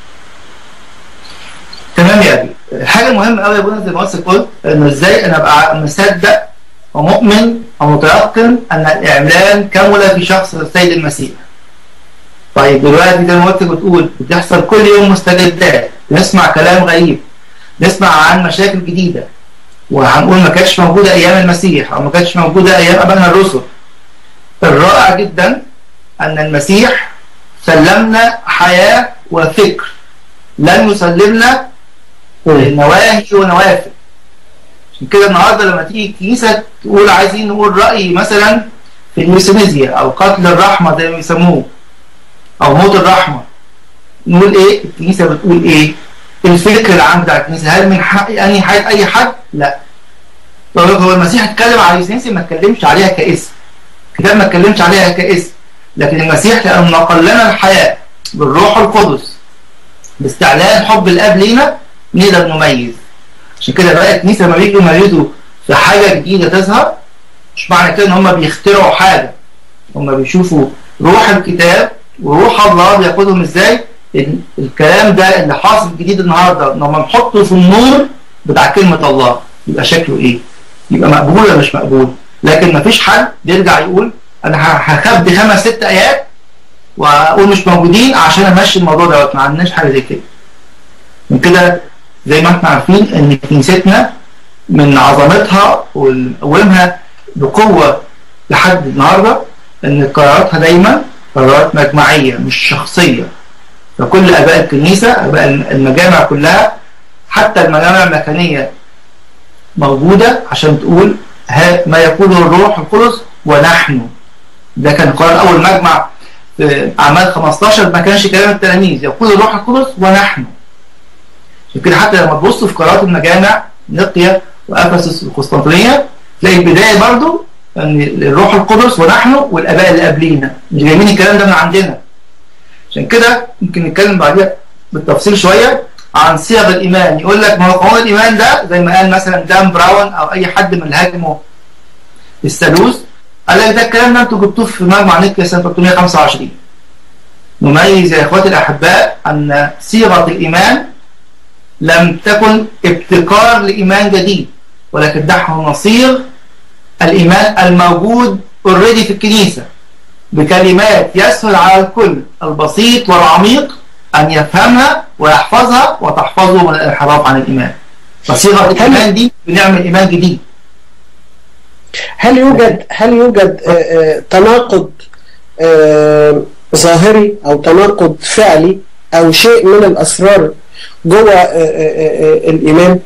تمام يا ابي الحاجه المهمه قوي يا ابونا زي ما قلت قلت انه ازاي انا ابقى مصدق ومؤمن ومتيقن ان الاعلان كمل في شخص السيد المسيح طيب دلوقتي زي ما قلت بتقول بتحصل كل يوم مستجدات بنسمع كلام غريب نسمع عن مشاكل جديده وهنقول ما كانتش موجوده ايام المسيح او ما كانتش موجوده ايام ابائنا الرسل الرائع جدا ان المسيح سلمنا حياه وفكر لن يسلمنا نواهي ونوافل عشان كده النهارده لما تيجي الكنيسه تقول عايزين نقول راي مثلا في الميثانيزيا او قتل الرحمه زي ما بيسموه او موت الرحمه نقول ايه الكنيسه بتقول ايه الفكر العام بتاع الكنيسه هل من حق انهي حياه اي حد لا طب هو المسيح اتكلم على اليوسينسي ما اتكلمش عليها كاسم الكتاب ما اتكلمش عليها كاسم لكن المسيح لانه نقل لنا الحياه بالروح القدس باستعلان حب الاب لينا نقدر نميز عشان كده بقى الكنيسه لما بيجوا يميزوا في حاجه جديده تظهر مش معنى كده ان هم بيخترعوا حاجه هم بيشوفوا روح الكتاب وروح الله بياخدهم ازاي ال- الكلام ده اللي حاصل جديد النهارده لما نحطه في النور بتاع كلمه الله يبقى شكله ايه؟ يبقى مقبول ولا مش مقبول؟ لكن مفيش حد بيرجع يقول انا ه- هخبي خمس ست ايات واقول مش موجودين عشان امشي الموضوع دوت ما عندناش حاجه زي كده. من كده زي ما احنا عارفين ان كنيستنا من عظمتها وقومها بقوه لحد النهارده ان قراراتها دايما قرارات مجمعيه مش شخصيه فكل اباء الكنيسه اباء المجامع كلها حتى المجامع المكانيه موجوده عشان تقول ها ما يقوله الروح القدس ونحن ده كان قرار اول مجمع في اعمال 15 ما كانش كلام التلاميذ يقول الروح القدس ونحن عشان كده حتى لما تبصوا في قرارات المجامع نقيا وافسس والقسطنطينيه تلاقي البدايه برضو ان الروح القدس ونحن والاباء اللي قبلينا مش جايبين الكلام ده من عندنا عشان كده ممكن نتكلم بعديها بالتفصيل شويه عن صيغ الايمان يقول لك ما هو قانون الايمان ده زي ما قال مثلا دان براون او اي حد من اللي هاجموا الثالوث قال لك ده الكلام ده انتوا جبتوه في مجمع نيكيا سنه 325 نميز يا اخواتي الاحباء ان صيغه الايمان لم تكن ابتكار لايمان جديد ولكن ده نصيغ الايمان الموجود اوريدي في الكنيسه بكلمات يسهل على الكل البسيط والعميق ان يفهمها ويحفظها وتحفظه من الانحراف عن الايمان فصيغه الايمان دي بنعمل ايمان جديد هل يوجد هل يوجد آه، آه، تناقض آه، ظاهري او تناقض فعلي او شيء من الاسرار جوه آه، آه، آه، الايمان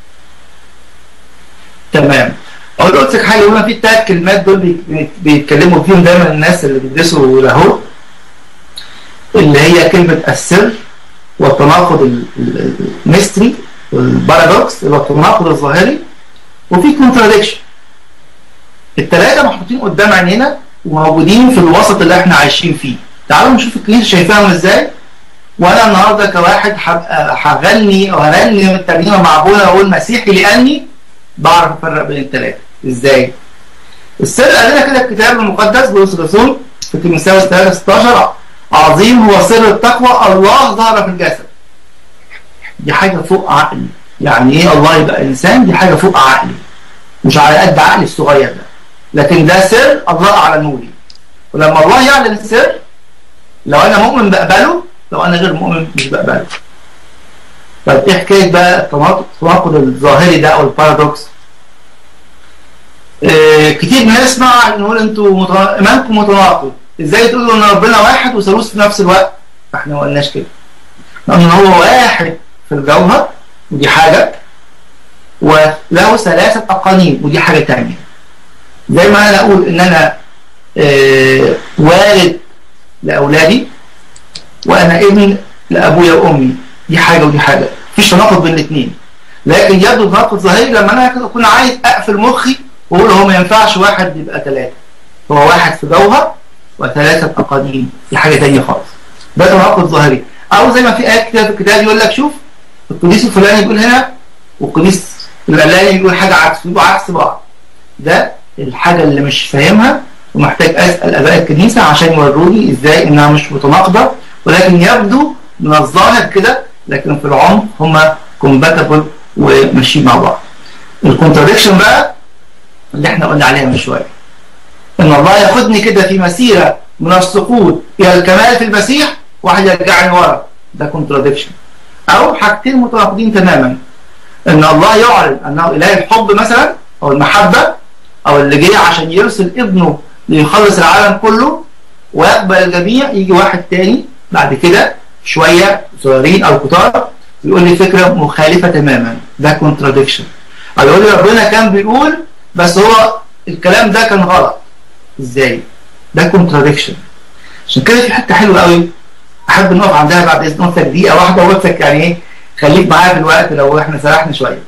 تمام اقول قلت لك حاجه هنا في الثلاث كلمات دول بي- بيتكلموا فيهم دايما الناس اللي بيدرسوا لاهوت اللي هي كلمه السر والتناقض ال- ال- الميستري والبارادوكس اللي هو التناقض الظاهري وفي كونتراديكشن الثلاثه محطوطين قدام عينينا وموجودين في الوسط اللي احنا عايشين فيه تعالوا نشوف الكنيسه شايفاهم ازاي وانا النهارده كواحد هبقى هغني او هرنم الترنيمه مع ابونا واقول مسيحي لاني بعرف افرق بين الثلاثه ازاي؟ السر قال لنا كده الكتاب المقدس بولس الرسول في تيموثاوس 3 16 عظيم هو سر التقوى الله ظهر في الجسد دي حاجه فوق عقلي يعني ايه الله يبقى انسان دي حاجه فوق عقلي مش على قد عقلي الصغير ده لكن ده سر الله اعلنه لي ولما الله يعلن السر لو انا مؤمن بقبله لو انا غير مؤمن مش بقبله طب ايه حكايه بقى التناقض التناقض الظاهري ده او البارادوكس آه كتير بنسمع نقول انتوا متنا... ايمانكم متناقض ازاي تقولوا ان ربنا واحد وثالوث في نفس الوقت احنا ما قلناش كده لان هو واحد في الجوهر ودي حاجه وله ثلاثه اقانيم ودي حاجه ثانيه زي ما انا اقول ان انا آه والد لاولادي وانا ابن لابويا وامي دي حاجه ودي حاجه مفيش تناقض بين الاثنين لكن يبدو تناقض ظاهري لما انا اكون عايز اقفل مخي واقول هو ما ينفعش واحد يبقى ثلاثه هو واحد في جوهر وثلاثه اقانيم دي حاجه ثانيه خالص ده تناقض ظاهري او زي ما في ايات كده في الكتاب يقول لك شوف القديس الفلاني يقول هنا والقديس العلاني يقول حاجه عكس يبقوا عكس بعض ده الحاجه اللي مش فاهمها ومحتاج اسال اباء الكنيسه عشان يوروني ازاي انها مش متناقضه ولكن يبدو من الظاهر كده لكن في العمق هما كومباتبل وماشيين مع بعض. الكونتراديكشن بقى اللي احنا قلنا عليها من شويه. ان الله ياخدني كده في مسيره من السقوط الى الكمال في المسيح واحد يرجعني ورا ده كونتراديكشن. او حاجتين متناقضين تماما. ان الله يعلن انه اله الحب مثلا او المحبه او اللي جه عشان يرسل ابنه ليخلص العالم كله ويقبل الجميع يجي واحد تاني بعد كده شويه صغيرين او كتار يقول لي فكره مخالفه تماما ده كونتراديكشن او يقول لي ربنا كان بيقول بس هو الكلام ده كان غلط ازاي ده كونتراديكشن عشان كده في حته حلوه قوي احب نقف عندها بعد اذن نقطه دقيقه واحده وقتك يعني ايه خليك معايا في الوقت لو احنا سرحنا شويه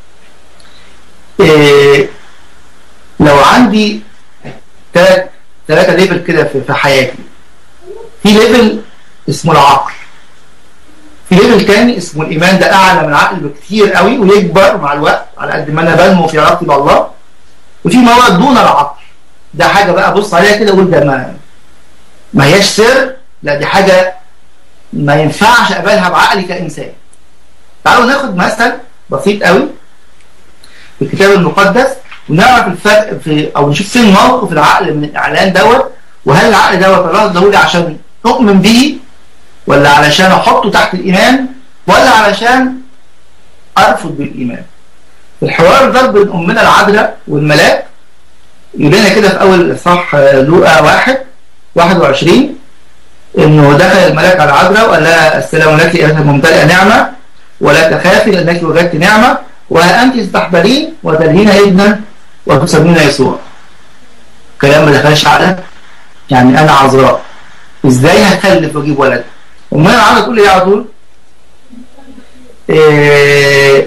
إيه لو عندي ثلاث ثلاثه ليفل كده في, في حياتي في ليفل اسمه العقل في ليفل تاني اسمه الايمان ده اعلى من العقل بكتير قوي ويكبر مع الوقت على قد ما انا بنمو في علاقتي بالله وفي مواد دون العقل ده حاجه بقى بص عليها كده وقول ده ما ما هياش سر لا دي حاجه ما ينفعش اقبلها بعقلي كانسان تعالوا ناخد مثل بسيط قوي في الكتاب المقدس ونعرف الفرق في او نشوف فين موقف العقل من الاعلان دوت وهل العقل دوت الله ضروري عشان نؤمن به ولا علشان احطه تحت الايمان ولا علشان ارفض بالايمان الحوار ده بين امنا العذراء والملاك يقول لنا كده في اول اصحاح لوقا واحد 21 انه دخل الملاك على العذراء وقال لها السلام لك ايتها الممتلئه نعمه ولا تخافي لانك وجدت نعمه وها انت تستحبلين وتلهين ابنا وتسمين يسوع كلام ما دخلش على يعني انا عذراء ازاي هخلف واجيب ولد امال العذراء تقول لي على طول إيه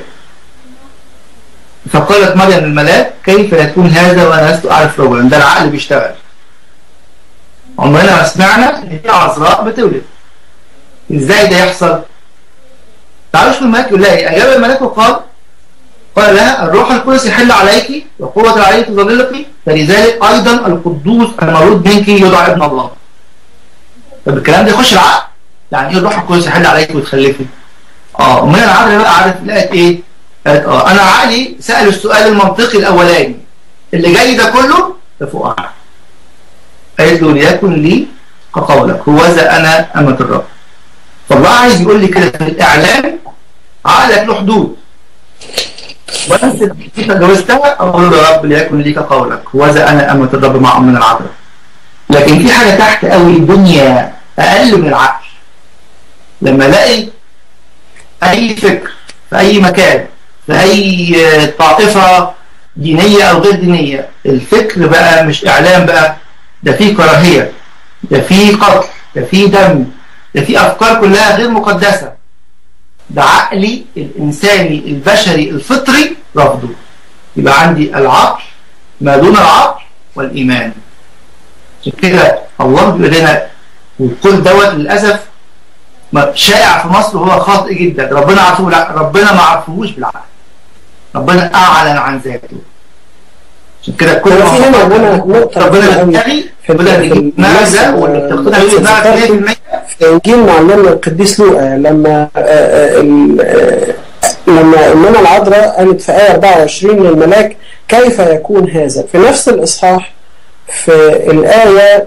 فقالت مريم الملاك كيف يكون هذا وانا لست اعرف رجلا ده العقل بيشتغل عمرنا ما سمعنا ان في عذراء بتولد ازاي ده يحصل تعالوا شوف الملاك يقول لها ايه اجاب الملاك وقال قال لها الروح القدس يحل عليك وقوة العلي تظللك فلذلك ايضا القدوس المولود منك يدعى ابن الله طب الكلام ده يخش العقل يعني ايه الروح القدس يحل عليك وتخلفي اه امال العقل بقى عارف لقت ايه قالت اه انا عقلي سأل السؤال المنطقي الاولاني اللي جاي ده كله ده فوق عقل قالت له ليكن لي كقولك هوذا انا امة الرب فالله عايز يقول لي كده في الاعلان عقلك له حدود بس انت جوزتها اقول له يا رب ليكن لي كقولك هوذا انا امة الرب مع من العذراء لكن في حاجه تحت قوي الدنيا اقل من العقل لما الاقي اي فكر في اي مكان في اي طائفه دينيه او غير دينيه الفكر بقى مش اعلام بقى ده فيه كراهيه ده فيه قتل ده فيه دم ده فيه افكار كلها غير مقدسه ده عقلي الانساني البشري الفطري رفضه يبقى عندي العقل ما دون العقل والايمان عشان كده الله بيقول لنا والكل دوت للاسف شائع في مصر وهو خاطئ جدا ربنا عارفه لا ربنا ما عرفوش بالعقل ربنا اعلن عن ذاته عشان كده كل هو في هنا هنا نقطة ربنا مهمة بيتقي في بدأ في يجيب مغزى النص، واللي آه، بتقتنع بيه ذكرت مغزى 100% في انجيل معلمنا القديس لوقا لما آه، آه، ال- آه، لما امنا العذراء قالت في ايه 24 للملاك كيف يكون هذا في نفس الاصحاح في الايه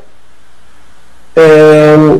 آم،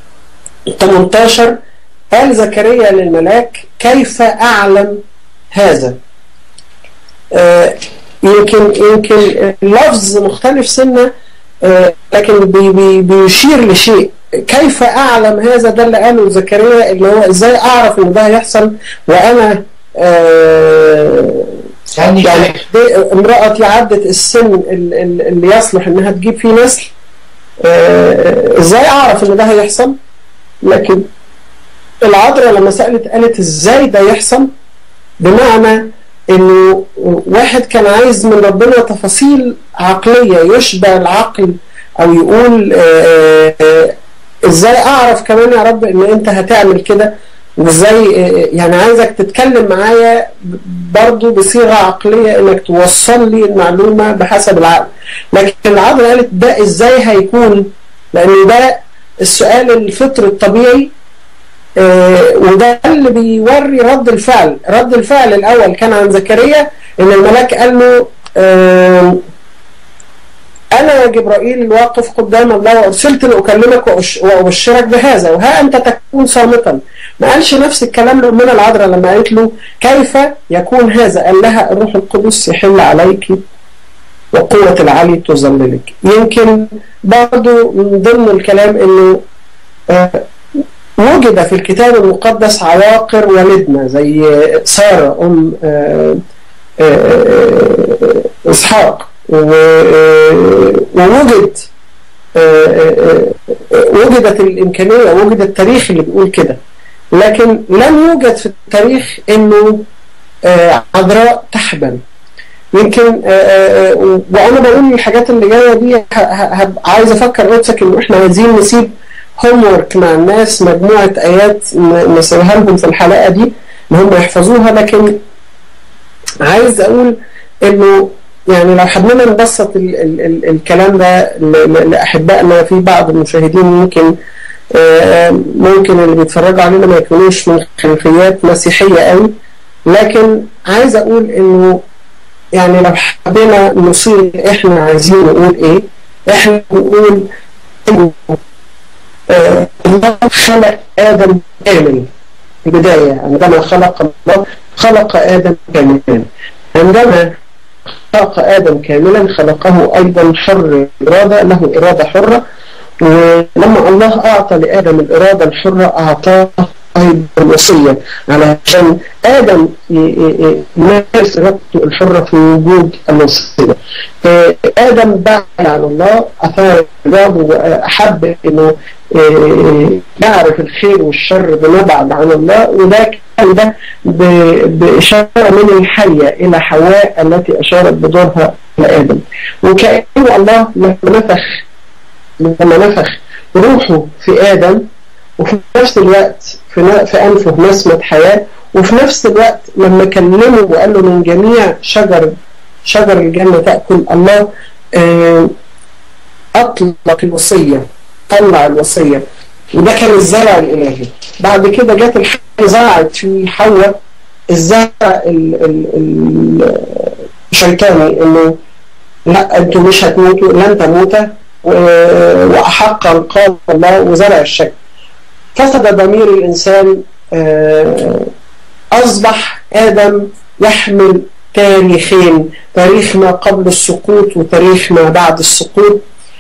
18 قال زكريا للملاك كيف اعلم هذا آه، يمكن يمكن اللفظ مختلف سنه آه، لكن بي بي بيشير لشيء كيف اعلم هذا ده اللي قاله زكريا اللي هو ازاي اعرف ان ده هيحصل وانا آه، يعني يعني دي امرأتي عدت السن ال- ال- اللي يصلح انها تجيب فيه نسل آه، ازاي اعرف ان ده هيحصل لكن العذراء لما سألت قالت ازاي ده يحصل بمعنى انه واحد كان عايز من ربنا تفاصيل عقلية يشبه العقل او يقول آه، آه، ازاي اعرف كمان يا رب ان انت هتعمل كده وازاي آه، يعني عايزك تتكلم معايا برضو بصيغة عقلية انك توصل لي المعلومة بحسب العقل لكن العذراء قالت ده ازاي هيكون لان ده السؤال الفطري الطبيعي آه، وده اللي بيوري رد الفعل رد الفعل الأول كان عن زكريا إن الملاك قال له آه، أنا جبرائيل الواقف قدام الله وأرسلت لأكلمك وأش- وأبشرك بهذا وها أنت تكون صامتا ما قالش نفس الكلام لأمنا العذراء لما قالت له كيف يكون هذا قال لها الروح القدس يحل عليك وقوة العلي تظللك يمكن برضو من ضمن الكلام انه آه، وجد في الكتاب المقدس عواقر والدنا زي سارة أم آه، آه، إسحاق و- آه، ووجد آه، آه، آه، وجدت الإمكانية وجد التاريخ اللي بيقول كده لكن لم يوجد في التاريخ إنه آه، عذراء تحبل يمكن آه، آه، آه، وانا بقول الحاجات اللي جايه دي ه- ه- هبقى عايز افكر قدسك ان احنا عايزين نسيب هوم ورك مع الناس مجموعة آيات ن- نسيبها لهم في الحلقة دي إن هم يحفظوها لكن عايز أقول إنه يعني لو حبينا نبسط ال ال ال الكلام ده ل- ل- لأحبائنا في بعض المشاهدين ممكن آه، ممكن اللي بيتفرجوا علينا ما يكونوش من خلفيات مسيحية قوي لكن عايز أقول إنه يعني لو حبينا نصير إحنا عايزين نقول إيه إحنا نقول إنه آه، الله خلق آدم كامل في البداية عندما خلق الله خلق آدم كاملا عندما خلق آدم كاملا خلقه أيضا حر إرادة له إرادة حرة ولما الله أعطى لآدم الإرادة الحرة أعطاه أيضا وصية علشان آدم ي- ي- ي- يمارس إرادته الحرة في وجود الوصية آه، آدم بعد عن الله أثار الرجال وأحب إنه آه، يعرف الخير والشر بنبعد عن الله وده كان ده ب- بإشارة من الحية إلى حواء التي أشارت بدورها إلى آدم وكأن الله لما نفخ لما نفخ روحه في آدم وفي نفس الوقت في, ن- في أنفه نسمة حياة وفي نفس الوقت لما كلمه وقال له من جميع شجر شجر الجنة تأكل الله آه، أطلق الوصية طلع الوصية وده كان الزرع الإلهي بعد كده جت الحية زرعت في حواء الزرع ال- ال- ال- الشيطاني انه لا انتوا مش هتموتوا لن تموتا و- وأحقا قال الله وزرع الشك فسد ضمير الإنسان آه، أصبح آدم يحمل تاريخين تاريخ ما قبل السقوط وتاريخ ما بعد السقوط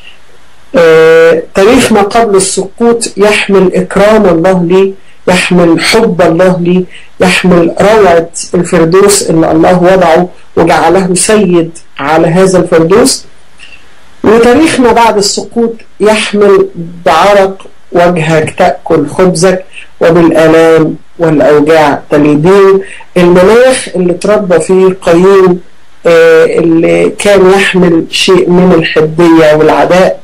آه، تاريخ ما قبل السقوط يحمل إكرام الله ليه يحمل حب الله ليه يحمل روعة الفردوس اللي الله وضعه وجعله سيد على هذا الفردوس وتاريخ ما بعد السقوط يحمل بعرق وجهك تأكل خبزك وبالآلام والأوجاع تليدين المناخ اللي تربى فيه قايين آه، اللي كان يحمل شيء من الحدية والعداء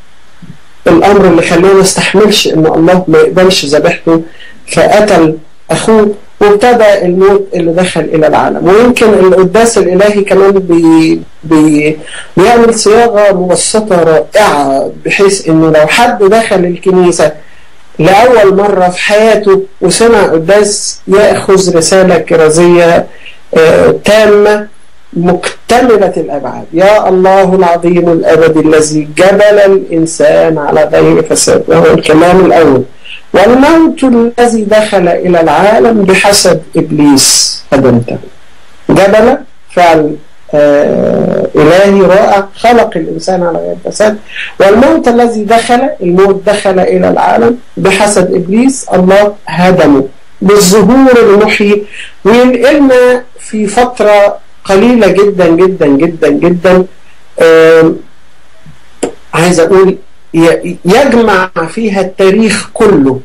الأمر اللي خلاه ما يستحملش إن الله ما يقبلش ذبيحته فقتل أخوه وابتدى الموت اللي دخل إلى العالم ويمكن القداس الإلهي كمان بي بي بيعمل صياغة مبسطة رائعة بحيث إنه لو حد دخل الكنيسة لأول مرة في حياته وسمع قداس يأخذ رسالة كرازية آه، تامة مكتملة الأبعاد يا الله العظيم الأبدي الذي جبل الإنسان على غير فساد وهو الكلام الأول والموت الذي دخل إلى العالم بحسب إبليس هدمته جبل فعل آه إلهي رائع خلق الإنسان على غير فساد والموت الذي دخل الموت دخل إلى العالم بحسب إبليس الله هدمه بالظهور المحيي وينقلنا في فترة قليلة جدا جدا جدا جدا آم، عايز أقول ي- يجمع فيها التاريخ كله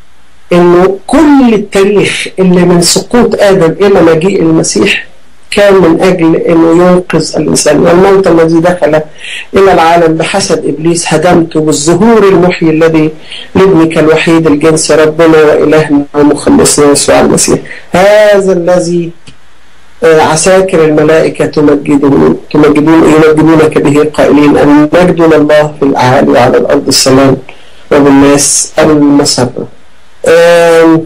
انه كل التاريخ اللي من سقوط ادم الى مجيء المسيح كان من اجل انه ينقذ الانسان والموت الذي دخل الى العالم بحسب ابليس هدمته بالظهور المحيي الذي لابنك الوحيد الجنس ربنا والهنا ومخلصنا يسوع المسيح هذا الذي آه، عساكر الملائكة تمجدون تمجدون يمجدونك به قائلين أن مجد لله في الأعالي وعلى الأرض السلام وبالناس المسرة آم،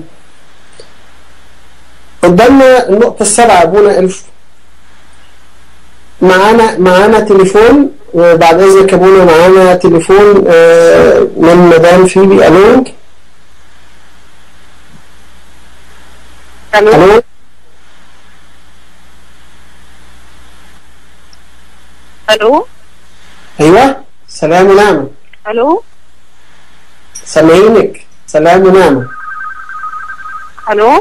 قدامنا النقطة السابعة أبونا ألف معانا معانا تليفون وبعد إذنك يا أبونا معانا تليفون آه، من مدام فيبي ألو الو ألو الو أيوه سلام ونعمة الو سامعينك سلام ونعمة الو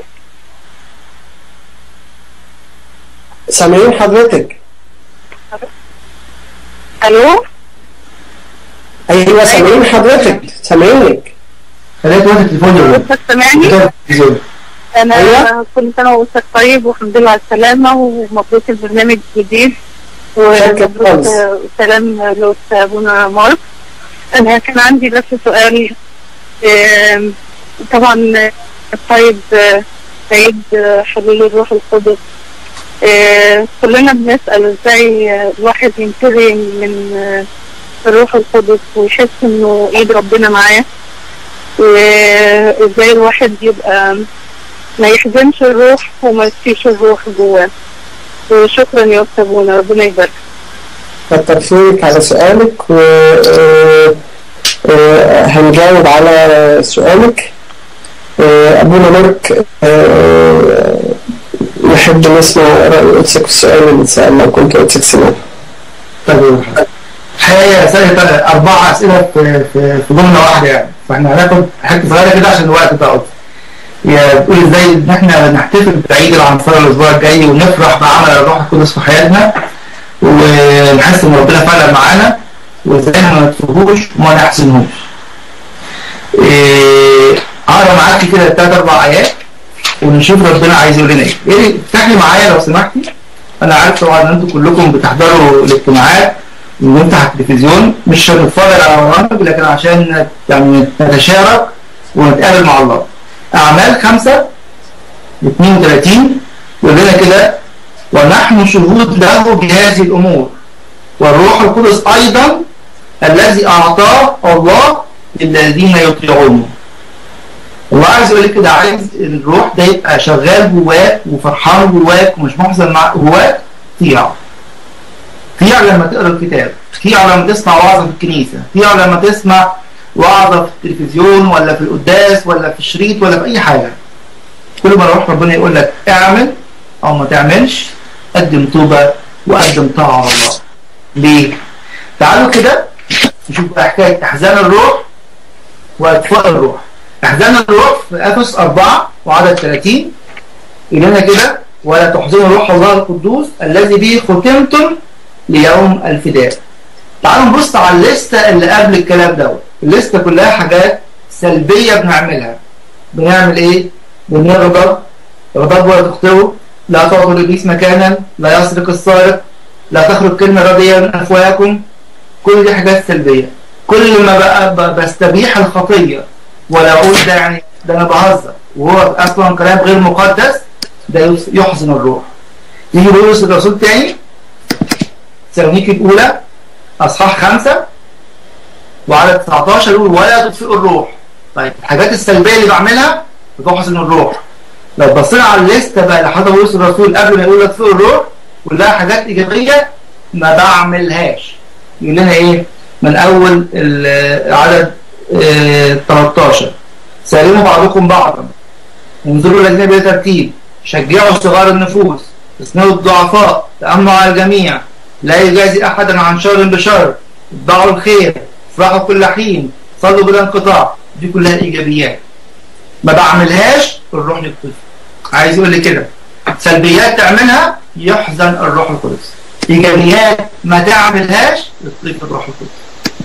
سامعين حضرتك الو أيوه سامعين حضرتك سامعينك خليها توقف التليفون يا ولد استاذ سامعني توقف التلفزيون. انا أيوة. كل سنه واستاذ طيب والحمد لله على السلامه ومبروك البرنامج الجديد شكرا ومبروك خالص. آه، سلام لاستاذ ابونا مارك انا كان عندي بس سؤال آم، طبعا طيب آه، عيد آه، حلول الروح القدس آه، كلنا بنسأل ازاي آه، الواحد ينتهي من آه، الروح القدس ويحس انه ايد ربنا معاه وازاي الواحد يبقى ما يحزنش الروح وما يطفيش الروح جواه وشكرا يا استاذ بونا ربنا يبارك كتر خيرك على سؤالك و آه، آه، هنجاوب على سؤالك آه، أبونا مارك آه، نحب نسمع رأي قدسك في السؤال اللي اتسأل لو كنت قدسك سمعت طيب الحقيقة سألت أربع أسئلة في في في جملة واحدة يعني فإحنا هناخد حتة صغيرة كده عشان الوقت ده قصدي. هي بتقول إزاي إن إحنا نحتفل بعيد العنصرة الأسبوع الجاي ونفرح بعمل الروح القدس في حياتنا ونحس إن ربنا فعلا معانا وإزاي ما نطفهوش وما نحزنهوش. إيه، أقرا معاكي كده تلات أربع آيات ونشوف ربنا عايز يقول لنا إيه. إيه افتحي معايا لو سمحتي. أنا عارف طبعا إن أنتوا كلكم بتحضروا الاجتماعات ونفتح التلفزيون مش هنتفرج على برامج لكن عشان يعني نتشارك ونتقابل مع الله. أعمال خمسة 32 يقول لنا كده ونحن شهود له بهذه الأمور والروح القدس أيضا الذي أعطاه الله للذين يطيعونه. الله عايز يقول لك كده عايز الروح ده يبقى شغال جواك وفرحان جواك ومش محزن مع جواك طيع. طيع لما تقرا الكتاب، طيع لما تسمع وعظه في الكنيسه، طيع لما تسمع وعظه في التلفزيون ولا في القداس ولا في الشريط ولا في اي حاجه. كل ما روح ربنا يقول لك اعمل او ما تعملش قدم توبه وقدم طاعه على الله. ليه؟ تعالوا كده نشوف بقى حكايه احزان الروح واطفاء الروح. احزان الروح في افس 4 وعدد 30 يقول لنا كده ولا تحزنوا روح الله القدوس الذي به ختمتم ليوم الفداء. تعالوا نبص على الليسته اللي قبل الكلام دوت. الليسته كلها حاجات سلبيه بنعملها. بنعمل ايه؟ بنغضب غضب ولا تخطئوا لا تعطوا لابليس مكانا لا يسرق السارق لا تخرج كلمه رديه من افواهكم كل دي حاجات سلبيه كل ما بقى ب- بستبيح الخطيه ولا اقول ده يعني ده انا بهزر وهو اصلا كلام غير مقدس ده يس- يحزن الروح يجي بولس الرسول تاني تسالونيكي الاولى اصحاح خمسه وعدد 19 يقول ولا تطفئوا الروح طيب الحاجات السلبيه اللي بعملها بتحزن الروح لو بصينا على الليسته بقى اللي حضر بولس الرسول قبل ما يقول اطفئوا الروح كلها حاجات ايجابيه ما بعملهاش يقول لنا ايه من اول ال- عدد آه، 13 سالموا بعضكم بعضا انظروا الذين بلا ترتيب شجعوا صغار النفوس اسندوا الضعفاء تأمنوا على الجميع لا يجازي احدا عن شر بشر اتبعوا الخير افرحوا كل حين صلوا بلا انقطاع دي كلها ايجابيات ما بعملهاش الروح القدس عايز يقول لي كده سلبيات تعملها يحزن الروح القدس ايجابيات ما تعملهاش يطلق الروح القدس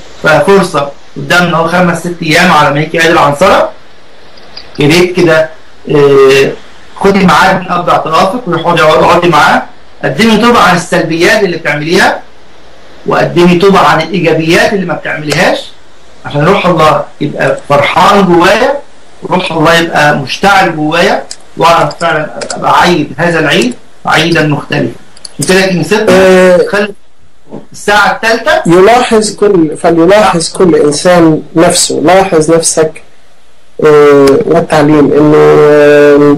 ففرصه قدامنا اهو خمس ست ايام على ما يجي عيد العنصره يا ريت كده آه، خدي ميعاد من اب اعترافك وروحي اقعدي معاه قدمي توبه عن السلبيات اللي بتعمليها وقدمي توبه عن الايجابيات اللي ما بتعمليهاش عشان روح الله يبقى فرحان جوايا وروح الله يبقى مشتعل جوايا واعرف فعلا ابقى اعيد هذا العيد عيدا مختلفا عشان كده كنيستنا آه، خلي الساعه الثالثه يلاحظ كل فليلاحظ كل إنسان نفسه لاحظ نفسك آه، والتعليم إنه آه،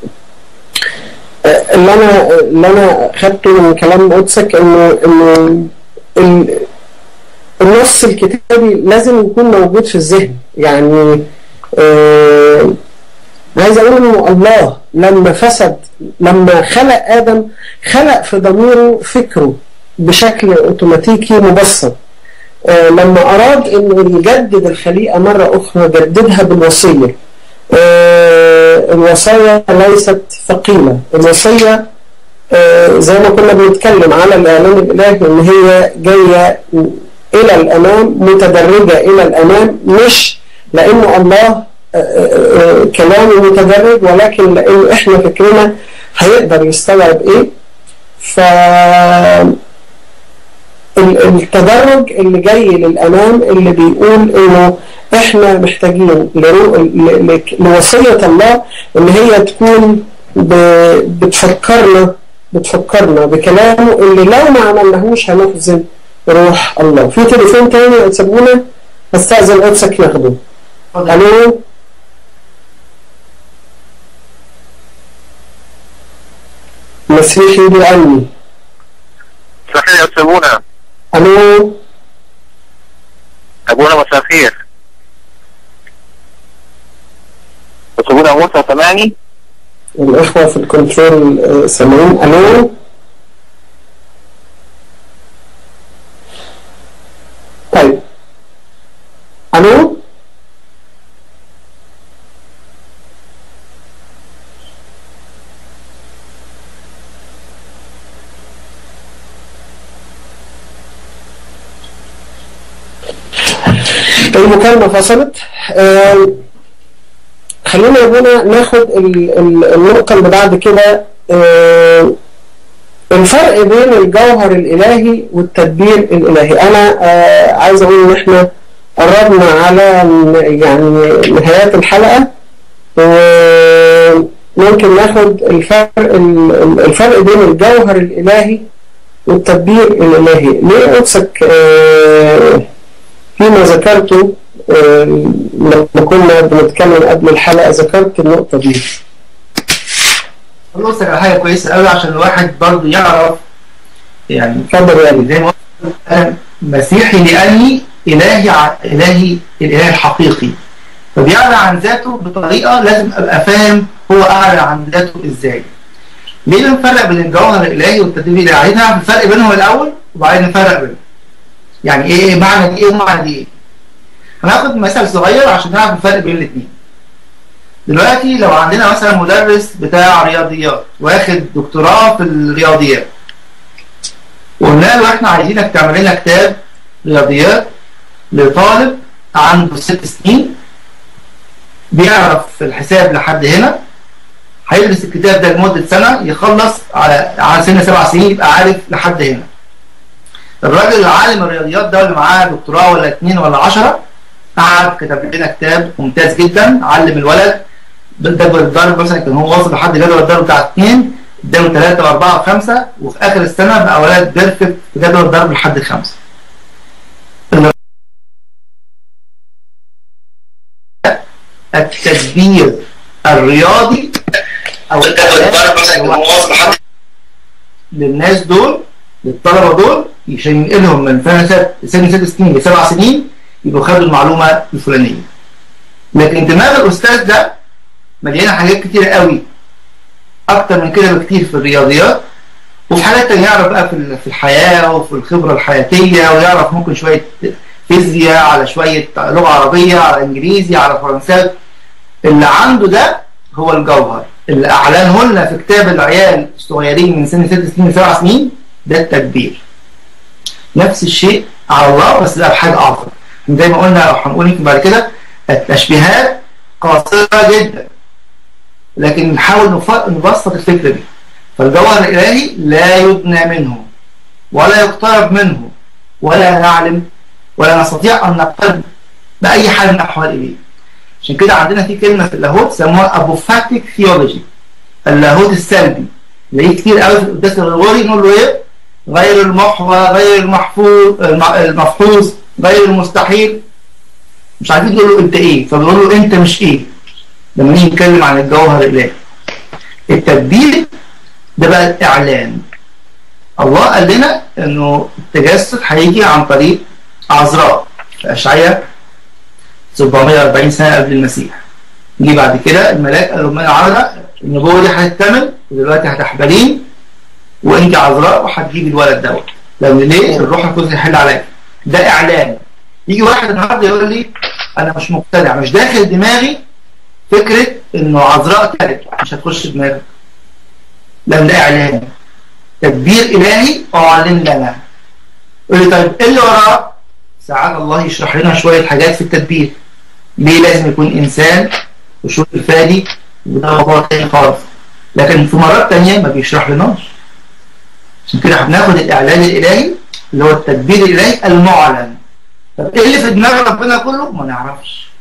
آه، اللي أنا اللي أنا خدته من كلام قدسك إنه إنه ال- النص الكتابي لازم يكون موجود في الذهن يعني آه، عايز أقول إنه الله لما فسد لما خلق آدم خلق في ضميره فكره بشكل اوتوماتيكي مبسط آه لما اراد انه يجدد الخليقه مره اخرى جددها بالوصيه آه الوصايا ليست ثقيله الوصيه آه زي ما كنا بنتكلم على الاعلان الالهي ان هي جايه الى الامام متدرجه الى الامام مش لانه الله آه، آه، آه، كلامه متدرج ولكن لانه احنا فكرنا هيقدر يستوعب ايه ف ال- التدرج اللي جاي للامام اللي بيقول انه احنا محتاجين لرو... ل... ل... لوصية الله ان هي تكون ب... بتفكرنا بتفكرنا بكلامه اللي لو ما عملناهوش هنخزن روح الله في تليفون تاني يا تسيبونا استاذن قدسك ناخده اتفضل. الو مسيحي بعني صحيح يا ابونا الو ابونا مساء الخير ابونا موسى سامعني الإخوة في الكنترول آه، سامعين ألو طيب ألو المكالمة فصلت آم، خلينا يا ابونا ناخد ال- ال- النقطة اللي بعد كده آه، الفرق بين الجوهر الإلهي والتدبير الإلهي أنا آه، عايز أقول إن إحنا قربنا على ن- يعني نهايات الحلقة وممكن ناخد الفرق ال- ال- الفرق بين الجوهر الإلهي والتدبير الإلهي ليه قدسك آه، فيما ذكرته آه، لما كنا بنتكلم قبل الحلقة ذكرت النقطة دي بص على حاجه كويسه قوي عشان الواحد برضه يعرف يعني اتفضل يا زي ما قلت انا مسيحي لاني الهي ع... الهي الاله الحقيقي فبيعلى عن ذاته بطريقه لازم ابقى فاهم هو اعلى عن ذاته ازاي ليه بنفرق بين الجوهر الالهي والتدبير الالهي عايزين نعرف الفرق بينهم الاول وبعدين نفرق بينهم يعني ايه معنى دي ايه ومعنى دي ايه هناخد مثال صغير عشان نعرف الفرق بين الاثنين دلوقتي لو عندنا مثلا مدرس بتاع رياضيات واخد دكتوراه في الرياضيات وقلنا له احنا عايزينك تعمل لنا كتاب رياضيات لطالب عنده ست سنين بيعرف الحساب لحد هنا هيدرس الكتاب ده لمدة سنة يخلص على على سن سبع سنين يبقى عارف لحد هنا الراجل العالم الرياضيات ده اللي معاه دكتوراه ولا اتنين ولا عشرة قعد كتب لنا كتاب ممتاز جدا علم الولد جدول الضرب مثلا كان هو واصل لحد جدول الضرب بتاع اثنين قدامه ثلاثة وأربعة وخمسة وفي آخر السنة بقى ولد بيرفكت في جدول الضرب لحد خمسة. التدبير الرياضي أو جدول الضرب مثلا كان هو واصل لحد للناس دول للطلبة دول عشان ينقلهم من سنة ست سن ست سنين لسبع سنين يبقوا خدوا المعلومة الفلانية. لكن دماغ الأستاذ ده مليانة حاجات كتيرة قوي أكتر من كده بكتير في الرياضيات وفي حاجات تانية يعرف بقى في في الحياة وفي الخبرة الحياتية ويعرف ممكن شوية فيزياء على شوية لغة عربية على إنجليزي على فرنساوي اللي عنده ده هو الجوهر اللي أعلنه لنا في كتاب العيال الصغيرين من سن ست سنين لسبع سنين ده التدبير نفس الشيء على الله بس ده بحاجة أعظم زي ما قلنا هنقول يمكن بعد كده التشبيهات قاصرة جدا لكن نحاول نف- نبسط الفكرة دي فالجوهر الإلهي لا يدنى منه ولا يقترب منه ولا نعلم ولا نستطيع أن نقترب بأي حال من الأحوال إليه عشان كده عندنا في كلمة في اللاهوت سموها أبوفاتيك ثيولوجي اللاهوت السلبي تلاقيه كتير قوي في القداس الغرغوري نقول له إيه غير المحوى غير المحفوظ الم- المفحوظ غير المستحيل مش عارفين يقولوا له انت ايه فبيقولوا له انت مش ايه لما نيجي نتكلم عن الجوهر الالهي التدبير ده بقى الاعلان الله قال لنا انه التجسد هيجي عن طريق عذراء في اشعياء 740 سنه قبل المسيح جه بعد كده الملاك قالوا من عذراء النبوه دي هتكتمل ودلوقتي هتحبلين وانت عذراء وهتجيبي الولد دوت لو ليه الروح القدس يحل عليك ده اعلان يجي واحد النهارده يقول لي انا مش مقتنع مش داخل دماغي فكره انه عذراء تلد مش هتخش دماغك لان ده اعلان تدبير الهي اعلن لنا يقول لي طيب ايه اللي وراه؟ ساعات الله يشرح لنا شويه حاجات في التدبير ليه لازم يكون انسان وشوف الفادي وده موضوع تاني خالص لكن في مرات تانية ما بيشرح لناش عشان كده هناخد الاعلان الالهي اللي هو التدبير الالهي المعلن طب ايه اللي في دماغ ربنا كله ما نعرفش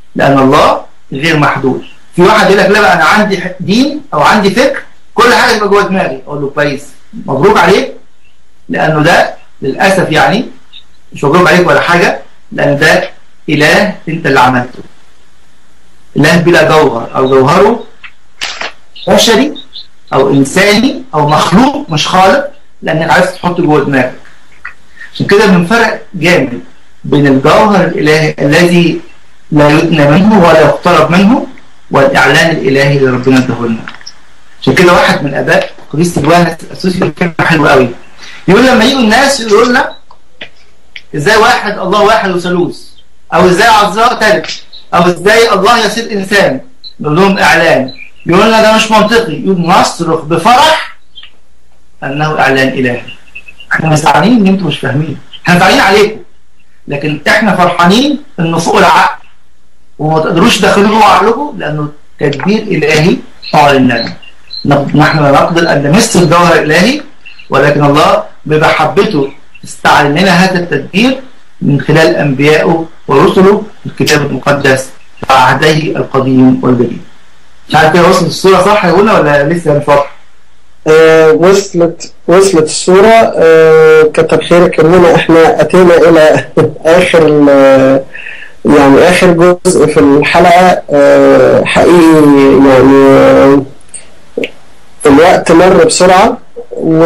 لأن الله غير محدود في واحد يقول لك لا بقى أنا عندي دين أو عندي فكر كل حاجة تبقى جوه دماغي أقول له كويس مبروك عليك لأنه ده للأسف يعني مش مبروك عليك ولا حاجة لأن ده إله أنت اللي عملته إله بلا جوهر أو جوهره بشري أو إنساني أو مخلوق مش خالق لأنك عايز تحطه جوه دماغك عشان كده بنفرق جامد بين الجوهر الإلهي الذي لا يدنى منه ولا يقترب منه والإعلان الإلهي اللي ربنا اداهولنا عشان كده واحد من آباء قديس الوانس الأسوسي يقول كلمة حلوة قوي يقول لما يجوا الناس يقولوا لنا ازاي واحد الله واحد وثالوث او ازاي عذراء ثالث او ازاي الله يصير انسان نقول لهم اعلان يقول لنا ده مش منطقي يقول نصرخ بفرح انه اعلان الهي احنا مستعانين ان انتم مش فاهمين احنا مستعانين عليكم لكن احنا فرحانين انه فوق العقل وما تقدروش تدخلوه جوه عقلكم لانه تدبير الهي اعلن لنا نحن لا نقدر ان نمس الجوهر الالهي ولكن الله بمحبته استعلن لنا هذا التدبير من خلال انبيائه ورسله في الكتاب المقدس وعهده القديم والجديد. مش عارف كده وصلت الصوره صح يا هنا ولا لسه مش واضحه؟ آه وصلت وصلت الصورة آه كتر خيرك يا منى احنا اتينا الى اخر يعني اخر جزء في الحلقة آه حقيقي يعني آه الوقت مر بسرعة و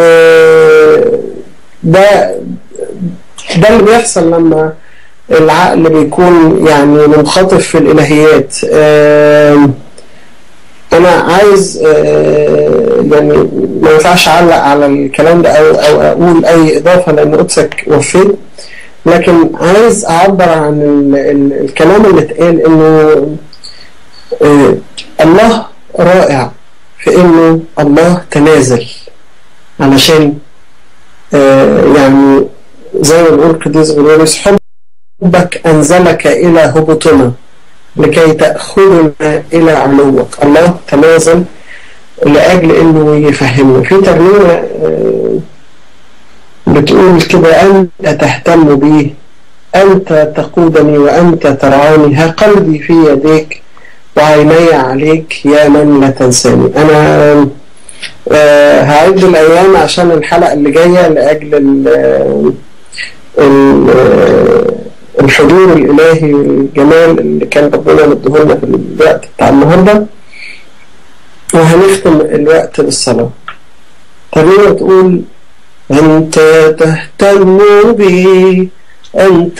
ده ده اللي بيحصل لما العقل بيكون يعني منخطف في الالهيات آه انا عايز يعني ما ينفعش اعلق على الكلام ده او او اقول اي اضافه لان قدسك وفيت لكن عايز اعبر عن ال ال الكلام اللي اتقال انه الله رائع في انه الله تنازل علشان يعني زي ما بيقول قديس غروريس حبك انزلك الى هبوطنا لكي تأخذنا إلى علوك الله تنازل لأجل أنه يفهمنا في ترنيمة بتقول كده أنت تهتم بي أنت تقودني وأنت ترعاني ها قلبي في يديك وعيني عليك يا من لا تنساني أنا هعد الأيام عشان الحلقة اللي جاية لأجل ال ال الحضور الإلهي الجمال اللي كان ربنا مديهولنا في الوقت بتاع النهارده وهنختم الوقت بالصلاة ترنيمة تقول أنت تهتم بي أنت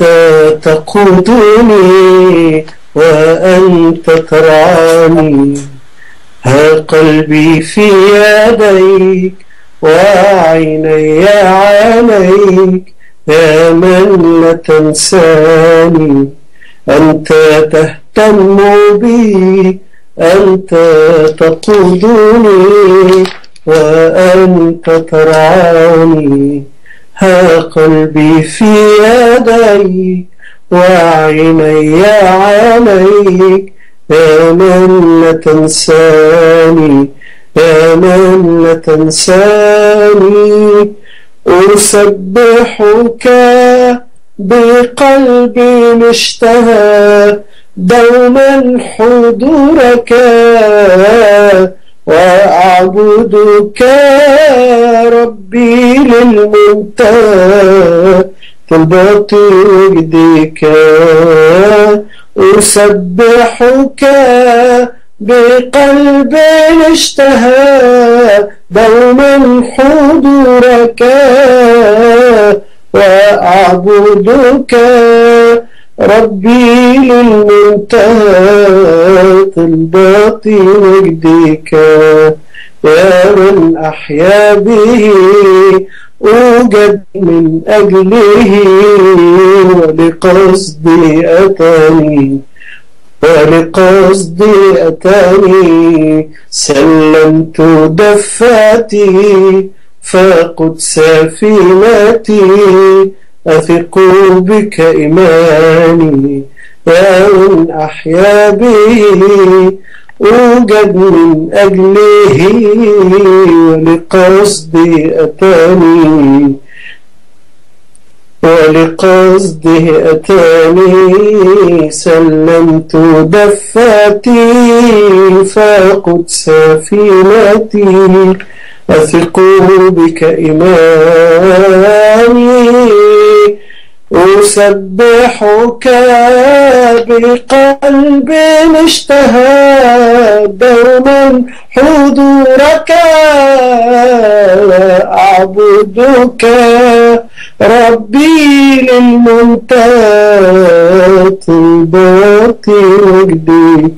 تقودني وأنت ترعاني ها قلبي في يديك وعيني عليك يا من لا تنساني أنت تهتم بي أنت تقودني وأنت ترعاني ها قلبي في يديك وعيني عليك يا من لا تنساني يا من لا تنساني أسبحك بقلبي مشتهى دوما حضورك وأعبدك ربي للمنتهى طلبات وجدك أسبحك بقلب اشتهى دوما حضورك وأعبدك ربي للمنتهى طلبات مجدك يا من أحيا به أوجد من أجله ولقصدي أتاني ولقصدي أتاني سلمت دفاتي فقد سفينتي أثق بك إيماني يا من أحيا به أوجد من أجله ولقصدي أتاني ولقصده أتاني سلمت دفتي فقد سفينتي أثق بك إمامي أسبحك بقلب اشتهى دوما حضورك أعبدك ربي للمنتهى باقي وجدك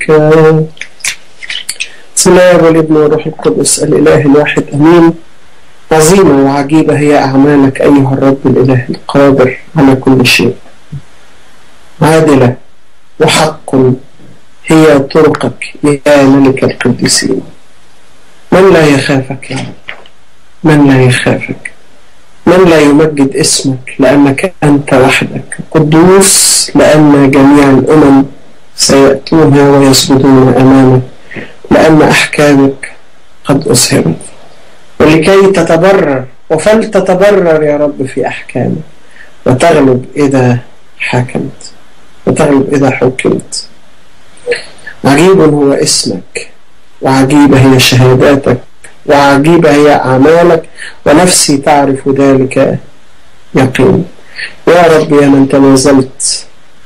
سلام والابن والروح القدس الإله الواحد أمين عظيمة وعجيبة هي أعمالك أيها الرب الإله القادر على كل شيء عادلة وحق هي طرقك يا ملك القديسين من لا يخافك يا رب من لا يخافك من لا يمجد اسمك لأنك أنت وحدك قدوس لأن جميع الأمم سيأتون ويسجدون أمامك لأن أحكامك قد أسهرت ولكي تتبرر وفلتتبرر يا رب في أحكامك وتغلب إذا حكمت وتغلب إذا حكمت عجيب هو اسمك وعجيبة هي شهاداتك وعجيبة هي أعمالك ونفسي تعرف ذلك يقين يا رب يا من تنازلت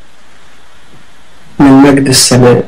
من مجد السماء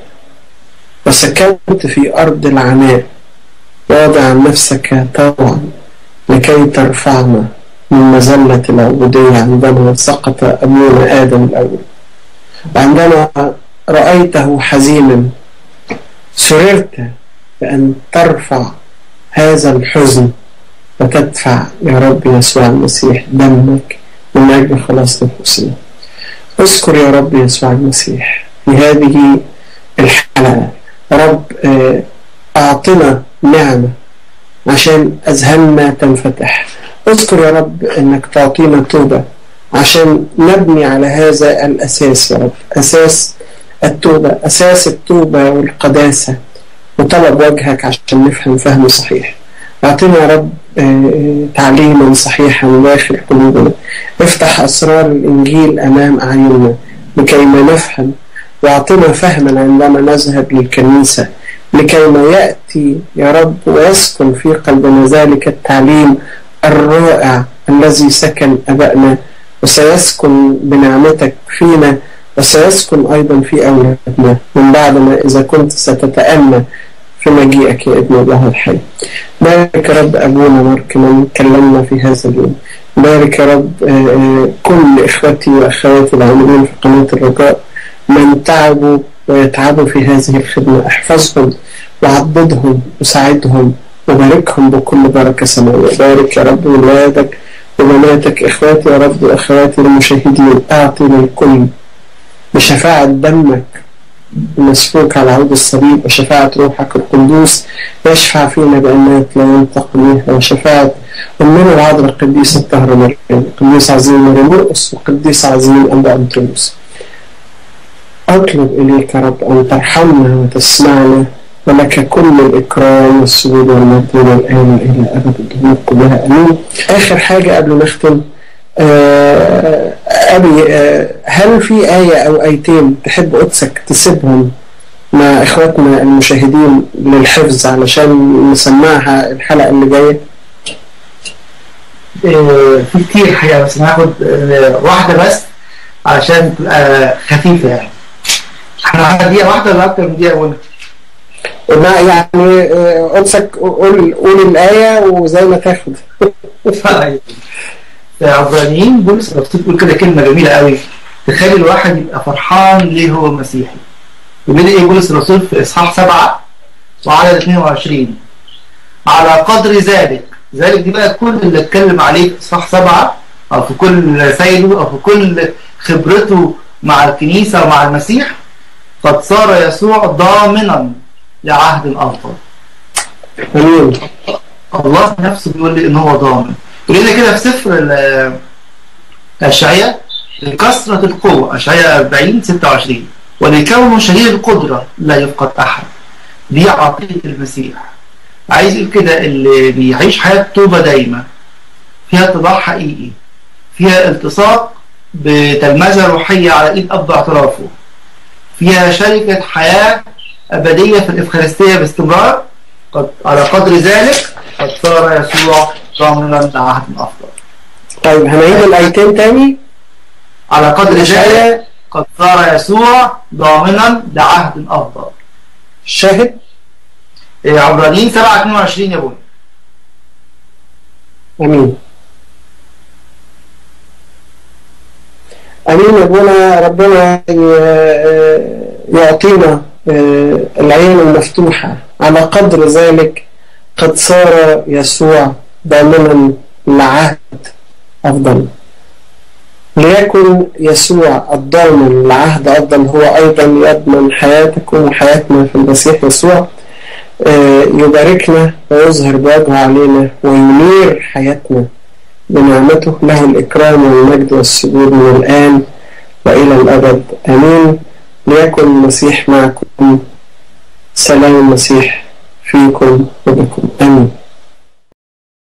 وسكنت في أرض العناء واضعا نفسك طوعا لكي ترفعنا من مزلة العبودية عندما سقط أبونا آدم الأول وعندما رأيته حزينا سررت بأن ترفع هذا الحزن وتدفع يا رب يسوع المسيح دمك من أجل خلاص نفوسنا اذكر يا رب يسوع المسيح في هذه الحلقة رب أعطنا نعمة عشان أذهاننا تنفتح اذكر يا رب أنك تعطينا توبة عشان نبني على هذا الأساس يا رب أساس التوبة أساس التوبة والقداسة وطلب وجهك عشان نفهم فهم صحيح أعطينا يا رب تعليما صحيحا داخل قلوبنا افتح أسرار الإنجيل أمام أعيننا لكي ما نفهم واعطنا فهما عندما نذهب للكنيسة لكي ما يأتي يا رب ويسكن في قلبنا ذلك التعليم الرائع الذي سكن أبائنا وسيسكن بنعمتك فينا وسيسكن أيضا في أولادنا من بعد ما إذا كنت ستتأمى في مجيئك يا ابن الله الحي بارك يا رب أبونا مارك من كلمنا في هذا اليوم بارك يا رب كل إخوتي وأخواتي العاملين في قناة الرجاء من تعبوا ويتعبوا في هذه الخدمة احفظهم وعضدهم وساعدهم وباركهم بكل بركة سماوية بارك يا رب ولادك وبناتك إخواتي يا رب وأخواتي المشاهدين أعطي للكل بشفاعة دمك المسفوك على عود الصليب وشفاعة روحك القدوس يشفع فينا بأنات لا ينطق بها وشفاعة أمنا العذراء القديسة الطاهرة مريم قديس عظيم مريم مرقس وقديس عظيم أنبا أنطونيوس أطلب إليك يا رب أن ترحمنا وتسمعنا ولك كل الإكرام والسجود والمجد والآن إلى أبد الدهور كلها أمين آخر حاجة قبل ما نختم آه أبي آه هل في آية أو آيتين تحب قدسك تسيبهم مع إخواتنا المشاهدين للحفظ علشان نسمعها الحلقة اللي جاية؟ آه في كتير حقيقة بس هاخد واحدة بس علشان تبقى خفيفة يعني احنا عندنا دقيقة واحدة ولا أكتر من دقيقة ولا ما يعني قدسك قول قول الآية وزي ما تاخد طيب عبرانيين بولس الرسول بيقول كده كلمة جميلة قوي تخلي الواحد يبقى فرحان ليه هو مسيحي يقول ايه بولس الرسول في اصحاح 7 وعدد 22 على قدر ذلك ذلك دي بقى كل اللي اتكلم عليه في اصحاح 7 او في كل سيده او في كل خبرته مع الكنيسة ومع المسيح قد صار يسوع ضامنا لعهد افضل امين الله نفسه بيقول لي ان هو ضامن يقول لنا كده في سفر اشعياء لكثرة القوة اشعياء 40 26 ولكونه شديد القدرة لا يفقد احد دي عطية المسيح عايز يقول كده اللي بيعيش حياة توبة دايمة فيها اتضاع حقيقي فيها التصاق بتلمذة روحية على إيد أب اعترافه فيها شركة حياة أبدية في الإفخارستية باستمرار قد على قدر ذلك قد صار يسوع ضامنا لعهد أفضل طيب هنعيد الآيتين تاني على قدر ذلك إشعياء قد صار يسوع ضامنا لعهد أفضل الشاهد إيه، عبرانيين 7 22 يا بوي امين امين يا ابونا ربنا ي- يعطينا آه، العين المفتوحة على قدر ذلك قد صار يسوع ضامنا لعهد أفضل ليكن يسوع الضامن لعهد أفضل هو أيضا يضمن حياتكم وحياتنا في المسيح يسوع آه، يباركنا ويظهر بوجهه علينا وينير حياتنا بنعمته له الإكرام والمجد والسجود من الآن وإلى الأبد آمين ليكن المسيح معكم سلام المسيح فيكم وبكم آمين